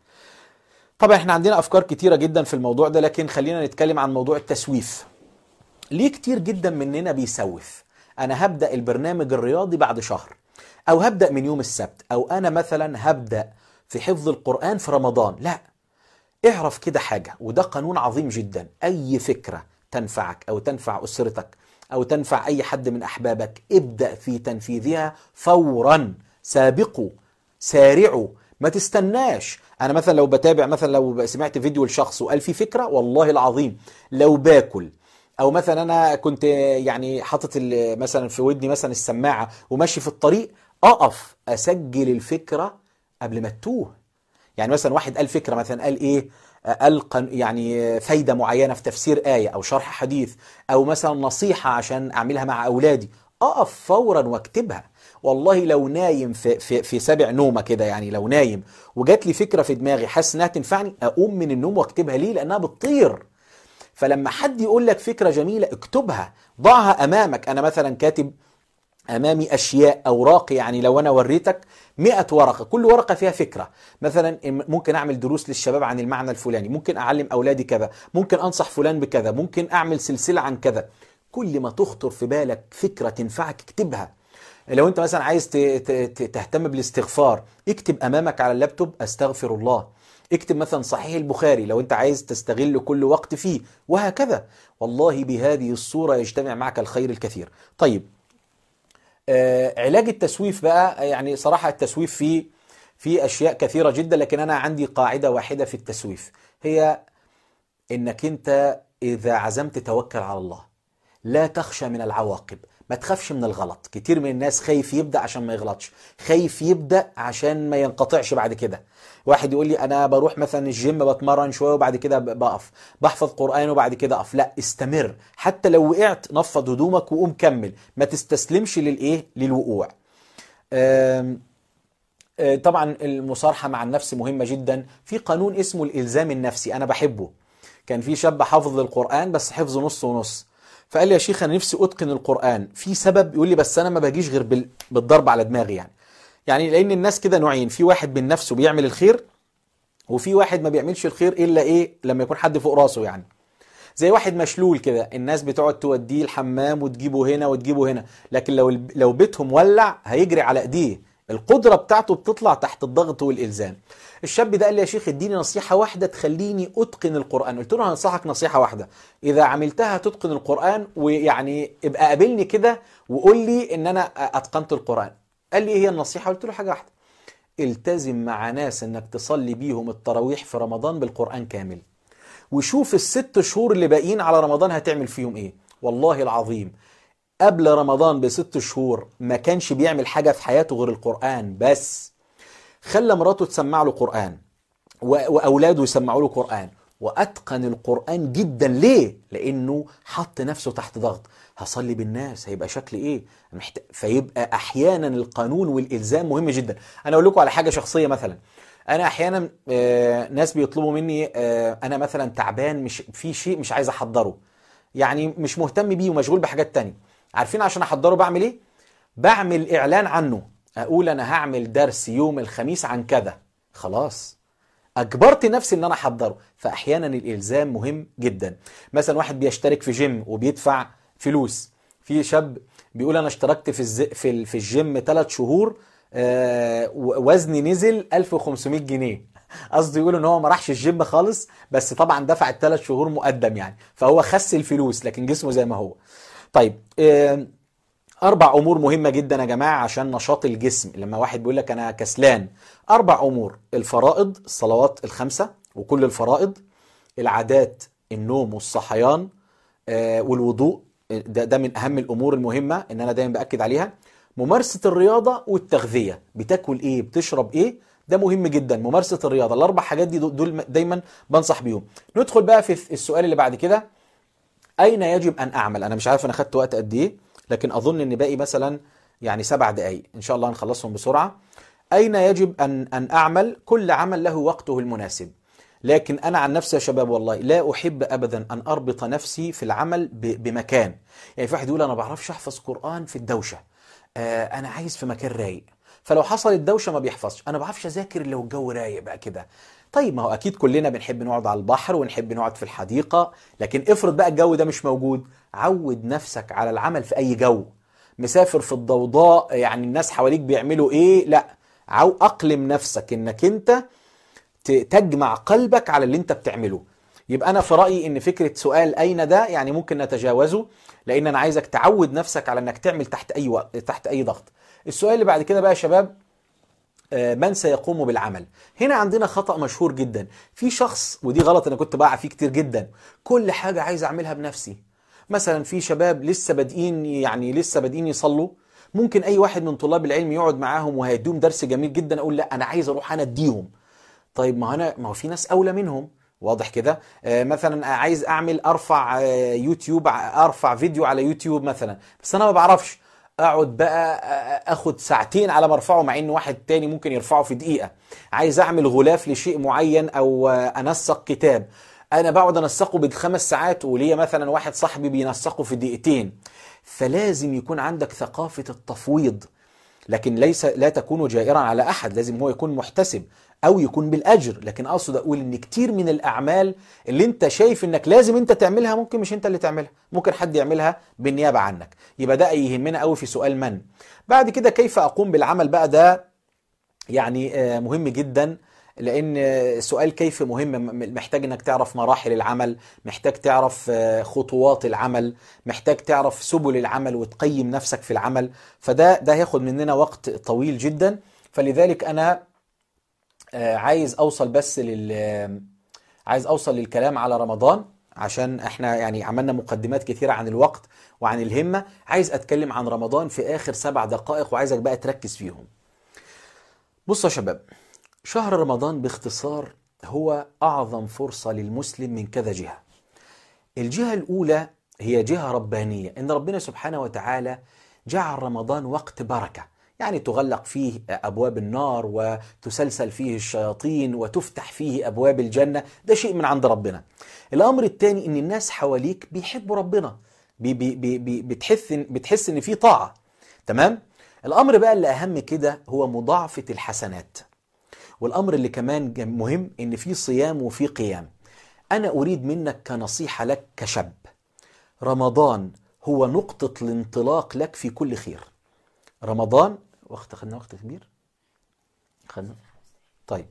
طبعا احنا عندنا افكار كتيرة جدا في الموضوع ده لكن خلينا نتكلم عن موضوع التسويف ليه كتير جدا مننا بيسوف انا هبدا البرنامج الرياضي بعد شهر او هبدا من يوم السبت او انا مثلا هبدا في حفظ القران في رمضان لا اعرف كده حاجه وده قانون عظيم جدا اي فكره تنفعك او تنفع اسرتك او تنفع اي حد من احبابك ابدا في تنفيذها فورا سابقوا سارعوا ما تستناش انا مثلا لو بتابع مثلا لو سمعت فيديو لشخص وقال في فكره والله العظيم لو باكل او مثلا انا كنت يعني حاطط ال- مثلا في ودني مثلا السماعه وماشي في الطريق اقف اسجل الفكره قبل ما تتوه يعني مثلا واحد قال فكره مثلا قال ايه قال قن- يعني فايده معينه في تفسير ايه او شرح حديث او مثلا نصيحه عشان اعملها مع اولادي اقف فورا واكتبها والله لو نايم في في في سابع نومه كده يعني لو نايم وجات لي فكره في دماغي حاسس انها تنفعني اقوم من النوم واكتبها ليه لانها بتطير فلما حد يقول لك فكرة جميلة اكتبها ضعها أمامك أنا مثلا كاتب أمامي أشياء أوراق يعني لو أنا وريتك مئة ورقة كل ورقة فيها فكرة مثلا ممكن أعمل دروس للشباب عن المعنى الفلاني ممكن أعلم أولادي كذا ممكن أنصح فلان بكذا ممكن أعمل سلسلة عن كذا كل ما تخطر في بالك فكرة تنفعك اكتبها لو انت مثلا عايز ت- ت- ت- تهتم بالاستغفار اكتب امامك على اللابتوب استغفر الله اكتب مثلا صحيح البخاري لو انت عايز تستغل كل وقت فيه وهكذا والله بهذه الصورة يجتمع معك الخير الكثير طيب آه علاج التسويف بقى يعني صراحة التسويف فيه في اشياء كثيرة جدا لكن انا عندي قاعدة واحدة في التسويف هي انك انت اذا عزمت توكل على الله لا تخشى من العواقب ما تخافش من الغلط كتير من الناس خايف يبدأ عشان ما يغلطش خايف يبدأ عشان ما ينقطعش بعد كده واحد يقول لي انا بروح مثلا الجيم بتمرن شويه وبعد كده ب- بقف بحفظ قران وبعد كده اقف لا استمر حتى لو وقعت نفض هدومك وقوم كمل ما تستسلمش للايه للوقوع آم، آه، طبعا المصارحه مع النفس مهمه جدا في قانون اسمه الالزام النفسي انا بحبه كان في شاب حافظ للقران بس حفظه نص ونص فقال لي يا شيخ انا نفسي اتقن القران في سبب يقول لي بس انا ما باجيش غير بال- بالضرب على دماغي يعني يعني لان الناس كده نوعين في واحد من نفسه بيعمل الخير وفي واحد ما بيعملش الخير الا ايه لما يكون حد فوق راسه يعني زي واحد مشلول كده الناس بتقعد توديه الحمام وتجيبه هنا وتجيبه هنا لكن لو لو بيتهم ولع هيجري على ايديه القدره بتاعته بتطلع تحت الضغط والالزام الشاب ده قال لي يا شيخ اديني نصيحه واحده تخليني اتقن القران قلت له هنصحك نصيحه واحده اذا عملتها تتقن القران ويعني ابقى قابلني كده وقول لي ان انا اتقنت القران قال لي ايه هي النصيحه قلت له حاجه واحده التزم مع ناس انك تصلي بيهم التراويح في رمضان بالقران كامل وشوف الست شهور اللي باقيين على رمضان هتعمل فيهم ايه والله العظيم قبل رمضان بست شهور ما كانش بيعمل حاجة في حياته غير القرآن بس خلى مراته تسمع له قرآن و- وأولاده يسمعوا له قرآن وأتقن القرآن جدا ليه؟ لأنه حط نفسه تحت ضغط هصلي بالناس هيبقى شكل ايه محت... فيبقى احيانا القانون والالزام مهم جدا انا اقول لكم على حاجه شخصيه مثلا انا احيانا آه، ناس بيطلبوا مني آه، انا مثلا تعبان مش في شيء مش عايز احضره يعني مش مهتم بيه ومشغول بحاجات تانية عارفين عشان احضره بعمل ايه بعمل اعلان عنه اقول انا هعمل درس يوم الخميس عن كذا خلاص اجبرت نفسي ان انا احضره فاحيانا الالزام مهم جدا مثلا واحد بيشترك في جيم وبيدفع فلوس في شاب بيقول انا اشتركت في الز... في ال- في الجيم ثلاث شهور آه، و- وزني نزل 1500 جنيه قصده يقول ان هو ما راحش الجيم خالص بس طبعا دفع الثلاث شهور مقدم يعني فهو خس الفلوس لكن جسمه زي ما هو طيب آه، أربع أمور مهمة جدا يا جماعة عشان نشاط الجسم لما واحد بيقول لك أنا كسلان أربع أمور الفرائض الصلوات الخمسة وكل الفرائض العادات النوم والصحيان آه، والوضوء ده, ده من أهم الأمور المهمة إن أنا دايما بأكد عليها ممارسة الرياضة والتغذية بتاكل إيه بتشرب إيه ده مهم جدا ممارسه الرياضه الاربع حاجات دي دول دايما بنصح بيهم ندخل بقى في السؤال اللي بعد كده اين يجب ان اعمل انا مش عارف انا خدت وقت قد ايه لكن اظن ان باقي مثلا يعني سبع دقائق ان شاء الله هنخلصهم بسرعه اين يجب ان ان اعمل كل عمل له وقته المناسب لكن انا عن نفسي يا شباب والله لا احب ابدا ان اربط نفسي في العمل بمكان يعني في واحد يقول انا ما بعرفش احفظ قران في الدوشه آه انا عايز في مكان رايق فلو حصلت دوشه ما بيحفظش انا ما بعرفش اذاكر لو الجو رايق بقى كده طيب ما هو اكيد كلنا بنحب نقعد على البحر ونحب نقعد في الحديقه لكن افرض بقى الجو ده مش موجود عود نفسك على العمل في اي جو مسافر في الضوضاء يعني الناس حواليك بيعملوا ايه لا عو اقلم نفسك انك انت تجمع قلبك على اللي انت بتعمله يبقى انا في رايي ان فكره سؤال اين ده يعني ممكن نتجاوزه لان انا عايزك تعود نفسك على انك تعمل تحت اي وقت تحت اي ضغط السؤال اللي بعد كده بقى يا شباب من سيقوم بالعمل هنا عندنا خطأ مشهور جدا في شخص ودي غلط انا كنت بقع فيه كتير جدا كل حاجة عايز اعملها بنفسي مثلا في شباب لسه بادئين يعني لسه بادئين يصلوا ممكن اي واحد من طلاب العلم يقعد معاهم وهيديهم درس جميل جدا اقول لا انا عايز اروح انا اديهم طيب ما انا ما هو في ناس اولى منهم واضح كده آه مثلا عايز اعمل ارفع آه يوتيوب ارفع فيديو على يوتيوب مثلا بس انا ما بعرفش اقعد بقى اخد ساعتين على ما ارفعه مع ان واحد تاني ممكن يرفعه في دقيقه عايز اعمل غلاف لشيء معين او انسق كتاب انا بقعد انسقه بخمس ساعات وليا مثلا واحد صاحبي بينسقه في دقيقتين فلازم يكون عندك ثقافه التفويض لكن ليس لا تكون جائرا على احد لازم هو يكون محتسب او يكون بالاجر لكن اقصد اقول ان كتير من الاعمال اللي انت شايف انك لازم انت تعملها ممكن مش انت اللي تعملها ممكن حد يعملها بالنيابه عنك يبقى ده يهمنا قوي في سؤال من بعد كده كيف اقوم بالعمل بقى ده يعني مهم جدا لان سؤال كيف مهم محتاج انك تعرف مراحل العمل محتاج تعرف خطوات العمل محتاج تعرف سبل العمل وتقيم نفسك في العمل فده ده هياخد مننا وقت طويل جدا فلذلك انا عايز اوصل بس لل عايز اوصل للكلام على رمضان عشان احنا يعني عملنا مقدمات كثيرة عن الوقت وعن الهمة عايز اتكلم عن رمضان في اخر سبع دقائق وعايزك بقى تركز فيهم بصوا يا شباب شهر رمضان باختصار هو اعظم فرصة للمسلم من كذا جهة الجهة الاولى هي جهة ربانية ان ربنا سبحانه وتعالى جعل رمضان وقت بركة يعني تغلق فيه ابواب النار وتسلسل فيه الشياطين وتفتح فيه ابواب الجنه ده شيء من عند ربنا الامر الثاني ان الناس حواليك بيحبوا ربنا بي بي بي بي بتحس بتحس ان في طاعه تمام الامر بقى اللي اهم كده هو مضاعفه الحسنات والامر اللي كمان مهم ان في صيام وفي قيام انا اريد منك كنصيحه لك كشاب رمضان هو نقطه الانطلاق لك في كل خير رمضان وقت خدنا وقت كبير خدنا طيب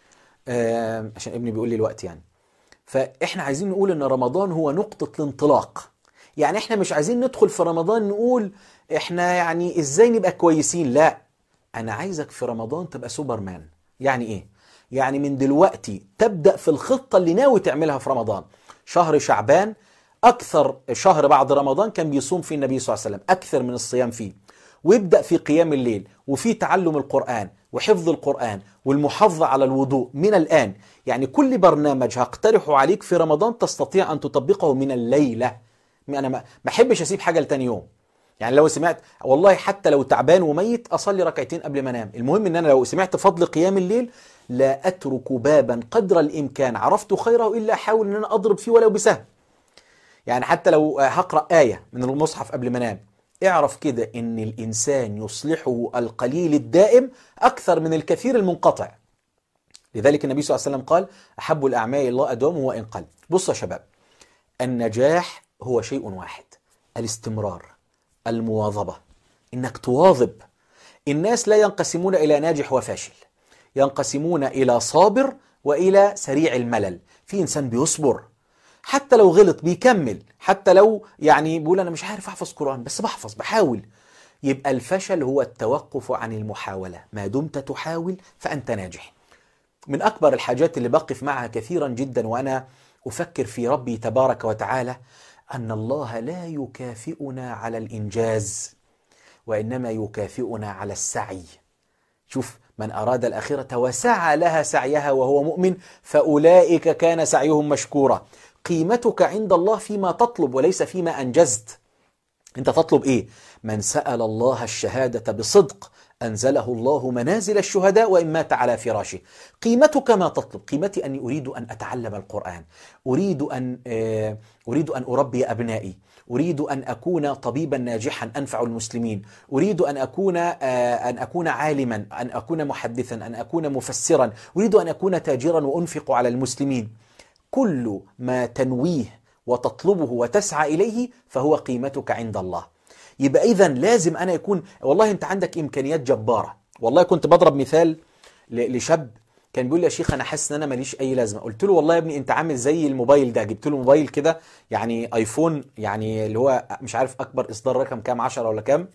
آه عشان ابني بيقول لي الوقت يعني فاحنا عايزين نقول ان رمضان هو نقطة الانطلاق يعني احنا مش عايزين ندخل في رمضان نقول احنا يعني ازاي نبقى كويسين لا انا عايزك في رمضان تبقى سوبرمان يعني ايه يعني من دلوقتي تبدأ في الخطة اللي ناوي تعملها في رمضان شهر شعبان اكثر شهر بعد رمضان كان بيصوم فيه النبي صلى الله عليه وسلم اكثر من الصيام فيه ويبدأ في قيام الليل وفي تعلم القرآن وحفظ القرآن والمحافظة على الوضوء من الآن يعني كل برنامج هقترحه عليك في رمضان تستطيع أن تطبقه من الليلة أنا ما بحبش أسيب حاجة لتاني يوم يعني لو سمعت والله حتى لو تعبان وميت أصلي ركعتين قبل ما أنام المهم أن أنا لو سمعت فضل قيام الليل لا أترك بابا قدر الإمكان عرفت خيره إلا أحاول أن أنا أضرب فيه ولو بسهم يعني حتى لو هقرأ آية من المصحف قبل ما أنام اعرف كده ان الانسان يصلحه القليل الدائم اكثر من الكثير المنقطع لذلك النبي صلى الله عليه وسلم قال احب الاعمال الى الله ادومه وان قل بصوا يا شباب النجاح هو شيء واحد الاستمرار المواظبه انك تواظب الناس لا ينقسمون الى ناجح وفاشل ينقسمون الى صابر والى سريع الملل في انسان بيصبر حتى لو غلط بيكمل حتى لو يعني بيقول انا مش عارف احفظ قران بس بحفظ بحاول يبقى الفشل هو التوقف عن المحاوله ما دمت تحاول فانت ناجح من اكبر الحاجات اللي بقف معها كثيرا جدا وانا افكر في ربي تبارك وتعالى ان الله لا يكافئنا على الانجاز وانما يكافئنا على السعي شوف من أراد الآخرة وسعى لها سعيها وهو مؤمن فأولئك كان سعيهم مشكورا قيمتك عند الله فيما تطلب وليس فيما أنجزت أنت تطلب إيه؟ من سأل الله الشهادة بصدق أنزله الله منازل الشهداء وإن مات على فراشه قيمتك ما تطلب قيمتي أني أريد أن أتعلم القرآن أريد أن آه، أريد أن أربي أبنائي أريد أن أكون طبيبا ناجحا أنفع المسلمين أريد أن أكون آه، أن أكون عالما أن أكون محدثا أن أكون مفسرا أريد أن أكون تاجرا وأنفق على المسلمين كل ما تنويه وتطلبه وتسعى إليه فهو قيمتك عند الله يبقى إذا لازم أنا يكون والله أنت عندك إمكانيات جبارة والله كنت بضرب مثال ل- لشاب كان بيقول لي يا شيخ انا حاسس ان انا ماليش اي لازمه قلت له والله يا ابني انت عامل زي الموبايل ده جبت له موبايل كده يعني ايفون يعني اللي هو مش عارف اكبر اصدار رقم كام 10 ولا كام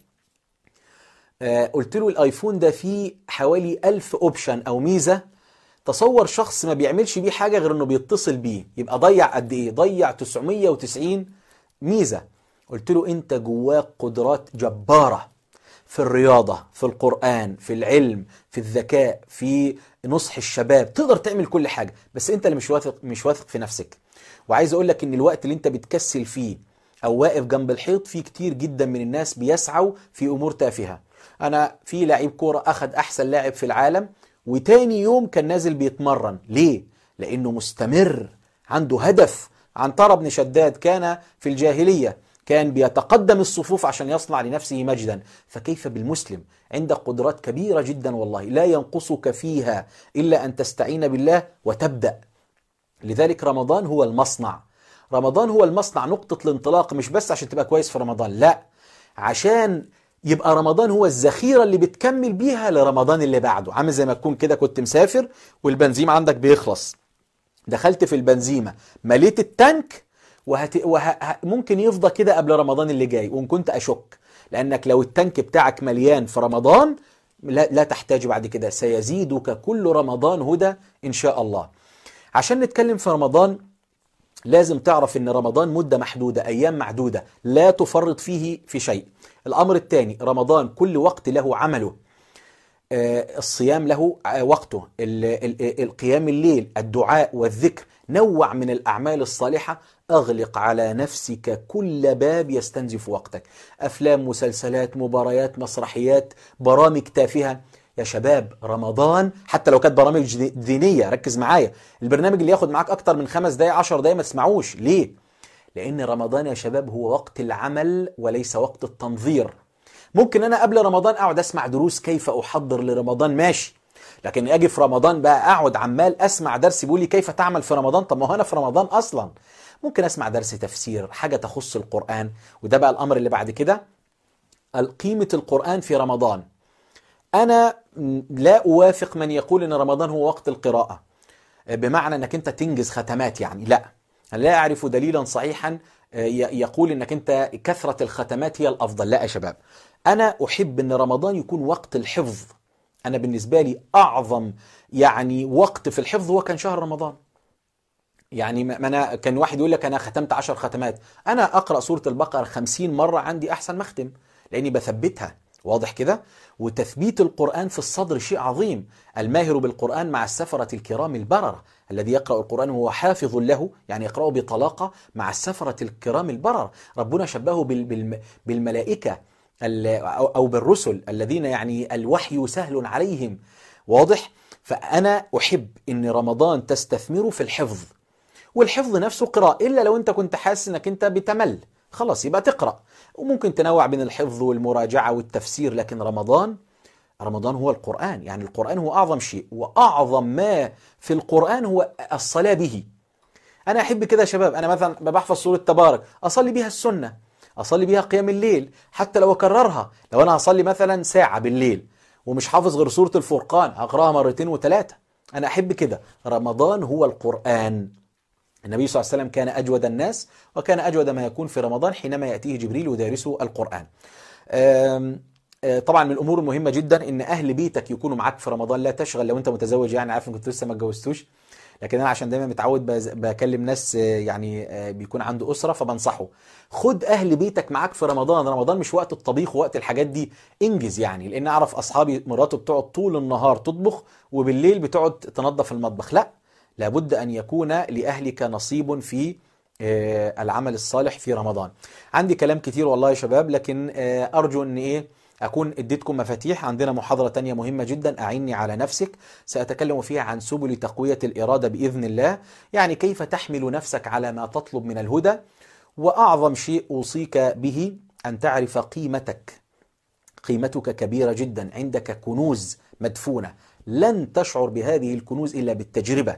آه، قلت له الايفون ده فيه حوالي ألف اوبشن او ميزه تصور شخص ما بيعملش بيه حاجه غير انه بيتصل بيه يبقى ضيع قد ايه ضيع 990 ميزه قلت له انت جواك قدرات جباره في الرياضه في القران في العلم في الذكاء في نصح الشباب تقدر تعمل كل حاجه بس انت اللي مش واثق مش واثق في نفسك وعايز اقول لك ان الوقت اللي انت بتكسل فيه او واقف جنب الحيط في كتير جدا من الناس بيسعوا في امور تافهه انا في لعيب كوره اخذ احسن لاعب في العالم وتاني يوم كان نازل بيتمرن ليه لانه مستمر عنده هدف عنتر بن شداد كان في الجاهليه كان بيتقدم الصفوف عشان يصنع لنفسه مجدا فكيف بالمسلم عندك قدرات كبيره جدا والله لا ينقصك فيها الا ان تستعين بالله وتبدا لذلك رمضان هو المصنع رمضان هو المصنع نقطة الانطلاق مش بس عشان تبقى كويس في رمضان لا عشان يبقى رمضان هو الذخيرة اللي بتكمل بيها لرمضان اللي بعده عامل زي ما تكون كده كنت مسافر والبنزين عندك بيخلص دخلت في البنزيمة مليت التانك وهت... وه... ه- ممكن يفضى كده قبل رمضان اللي جاي وان كنت اشك لانك لو التانك بتاعك مليان في رمضان لا, لا تحتاج بعد كده سيزيدك كل رمضان هدى ان شاء الله عشان نتكلم في رمضان لازم تعرف ان رمضان مدة محدودة ايام معدودة لا تفرط فيه في شيء الامر الثاني رمضان كل وقت له عمله آه، الصيام له آه، وقته ال- ال- القيام الليل الدعاء والذكر نوع من الأعمال الصالحة أغلق على نفسك كل باب يستنزف وقتك أفلام مسلسلات مباريات مسرحيات برامج تافهة يا شباب رمضان حتى لو كانت برامج دي- دينية ركز معايا البرنامج اللي ياخد معاك أكتر من خمس دقايق عشر دقايق ما تسمعوش ليه؟ لأن رمضان يا شباب هو وقت العمل وليس وقت التنظير ممكن انا قبل رمضان اقعد اسمع دروس كيف احضر لرمضان ماشي لكن اجي في رمضان بقى اقعد عمال اسمع درس بيقول لي كيف تعمل في رمضان طب ما هو انا في رمضان اصلا ممكن اسمع درس تفسير حاجه تخص القران وده بقى الامر اللي بعد كده قيمه القران في رمضان انا م- لا اوافق من يقول ان رمضان هو وقت القراءه بمعنى انك انت تنجز ختمات يعني لا أنا لا اعرف دليلا صحيحا آه، ي- يقول انك انت كثره الختمات هي الافضل لا يا شباب انا احب ان رمضان يكون وقت الحفظ انا بالنسبه لي اعظم يعني وقت في الحفظ هو كان شهر رمضان يعني ما ما انا كان واحد يقول لك انا ختمت عشر ختمات انا اقرا سوره البقره خمسين مره عندي احسن ما اختم لاني بثبتها واضح كده وتثبيت القران في الصدر شيء عظيم الماهر بالقران مع السفره الكرام البرره الذي يقرا القران وهو حافظ له يعني يقراه بطلاقه مع السفره الكرام البرر ربنا شبهه بال- بالم- بالملائكه ال- او أو بالرسل الذين يعني الوحي سهل عليهم واضح فانا احب ان رمضان تستثمره في الحفظ والحفظ نفسه قراءة إلا لو أنت كنت حاسس أنك أنت بتمل خلاص يبقى تقرأ وممكن تنوع بين الحفظ والمراجعة والتفسير لكن رمضان رمضان هو القرآن يعني القرآن هو أعظم شيء وأعظم ما في القرآن هو الصلاة به أنا أحب كده يا شباب أنا مثلا بحفظ سورة تبارك أصلي بيها السنة أصلي بيها قيام الليل حتى لو أكررها لو أنا هصلي مثلا ساعة بالليل ومش حافظ غير سورة الفرقان هقراها مرتين وثلاثة أنا أحب كده رمضان هو القرآن النبي صلى الله عليه وسلم كان أجود الناس وكان أجود ما يكون في رمضان حينما يأتيه جبريل يدارسه القرآن آم، آه، طبعا من الامور المهمه جدا ان اهل بيتك يكونوا معاك في رمضان لا تشغل لو انت متزوج يعني عارف ان كنت لسه ما اتجوزتوش لكن انا عشان دايما متعود بز- بكلم ناس آه، يعني آه، بيكون عنده اسره فبنصحه خد اهل بيتك معاك في رمضان رمضان مش وقت الطبيخ ووقت الحاجات دي انجز يعني لان اعرف اصحابي مراته بتقعد طول النهار تطبخ وبالليل بتقعد تنظف المطبخ لا لابد ان يكون لاهلك نصيب في آه، العمل الصالح في رمضان عندي كلام كتير والله يا شباب لكن آه، ارجو ان ايه اكون اديتكم مفاتيح عندنا محاضرة تانية مهمة جدا اعني على نفسك ساتكلم فيها عن سبل تقوية الاراده باذن الله يعني كيف تحمل نفسك على ما تطلب من الهدى واعظم شيء اوصيك به ان تعرف قيمتك قيمتك كبيرة جدا عندك كنوز مدفونة لن تشعر بهذه الكنوز إلا بالتجربة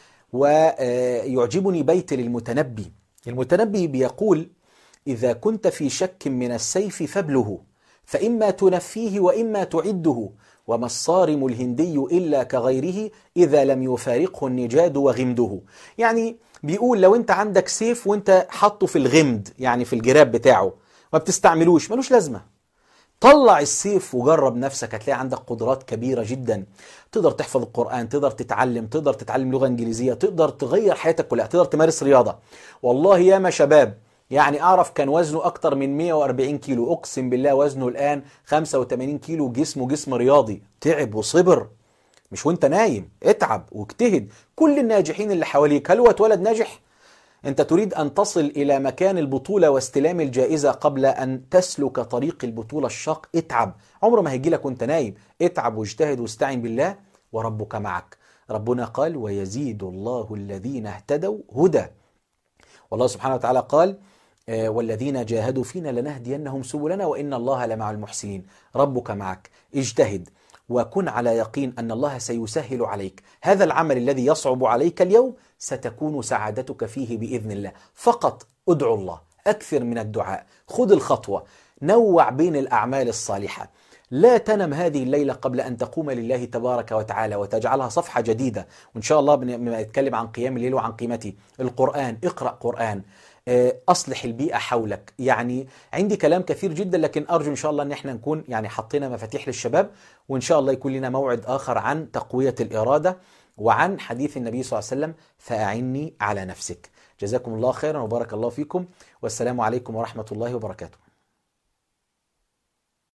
ويعجبني بيت للمتنبي المتنبي بيقول إذا كنت في شك من السيف فابله فإما تنفيه وإما تعده وما الصارم الهندي إلا كغيره إذا لم يفارقه النجاد وغمده يعني بيقول لو أنت عندك سيف وأنت حاطه في الغمد يعني في الجراب بتاعه ما بتستعملوش ملوش لازمة طلع السيف وجرب نفسك هتلاقي عندك قدرات كبيرة جدا تقدر تحفظ القرآن تقدر تتعلم تقدر تتعلم لغة إنجليزية تقدر تغير حياتك كلها تقدر تمارس رياضة والله ياما شباب يعني أعرف كان وزنه أكتر من 140 كيلو أقسم بالله وزنه الآن 85 كيلو جسمه جسم رياضي تعب وصبر مش وانت نايم اتعب واجتهد كل الناجحين اللي حواليك هل هو اتولد ناجح؟ انت تريد ان تصل الى مكان البطوله واستلام الجائزه قبل ان تسلك طريق البطوله الشاق اتعب عمره ما هيجي لك وانت نايم اتعب واجتهد واستعن بالله وربك معك ربنا قال ويزيد الله الذين اهتدوا هدى والله سبحانه وتعالى قال آه، والذين جاهدوا فينا لنهدينهم سبلنا وإن الله لمع المحسنين ربك معك اجتهد وكن على يقين أن الله سيسهل عليك هذا العمل الذي يصعب عليك اليوم ستكون سعادتك فيه بإذن الله فقط ادعو الله أكثر من الدعاء خذ الخطوة نوع بين الأعمال الصالحة لا تنم هذه الليلة قبل أن تقوم لله تبارك وتعالى وتجعلها صفحة جديدة وإن شاء الله بما يتكلم عن قيام الليل وعن قيمته القرآن اقرأ قرآن آه، أصلح البيئة حولك يعني عندي كلام كثير جدا لكن أرجو إن شاء الله أن احنا نكون يعني حطينا مفاتيح للشباب وإن شاء الله يكون لنا موعد آخر عن تقوية الإرادة وعن حديث النبي صلى الله عليه وسلم فأعني على نفسك جزاكم الله خيرا وبارك الله فيكم والسلام عليكم ورحمة الله وبركاته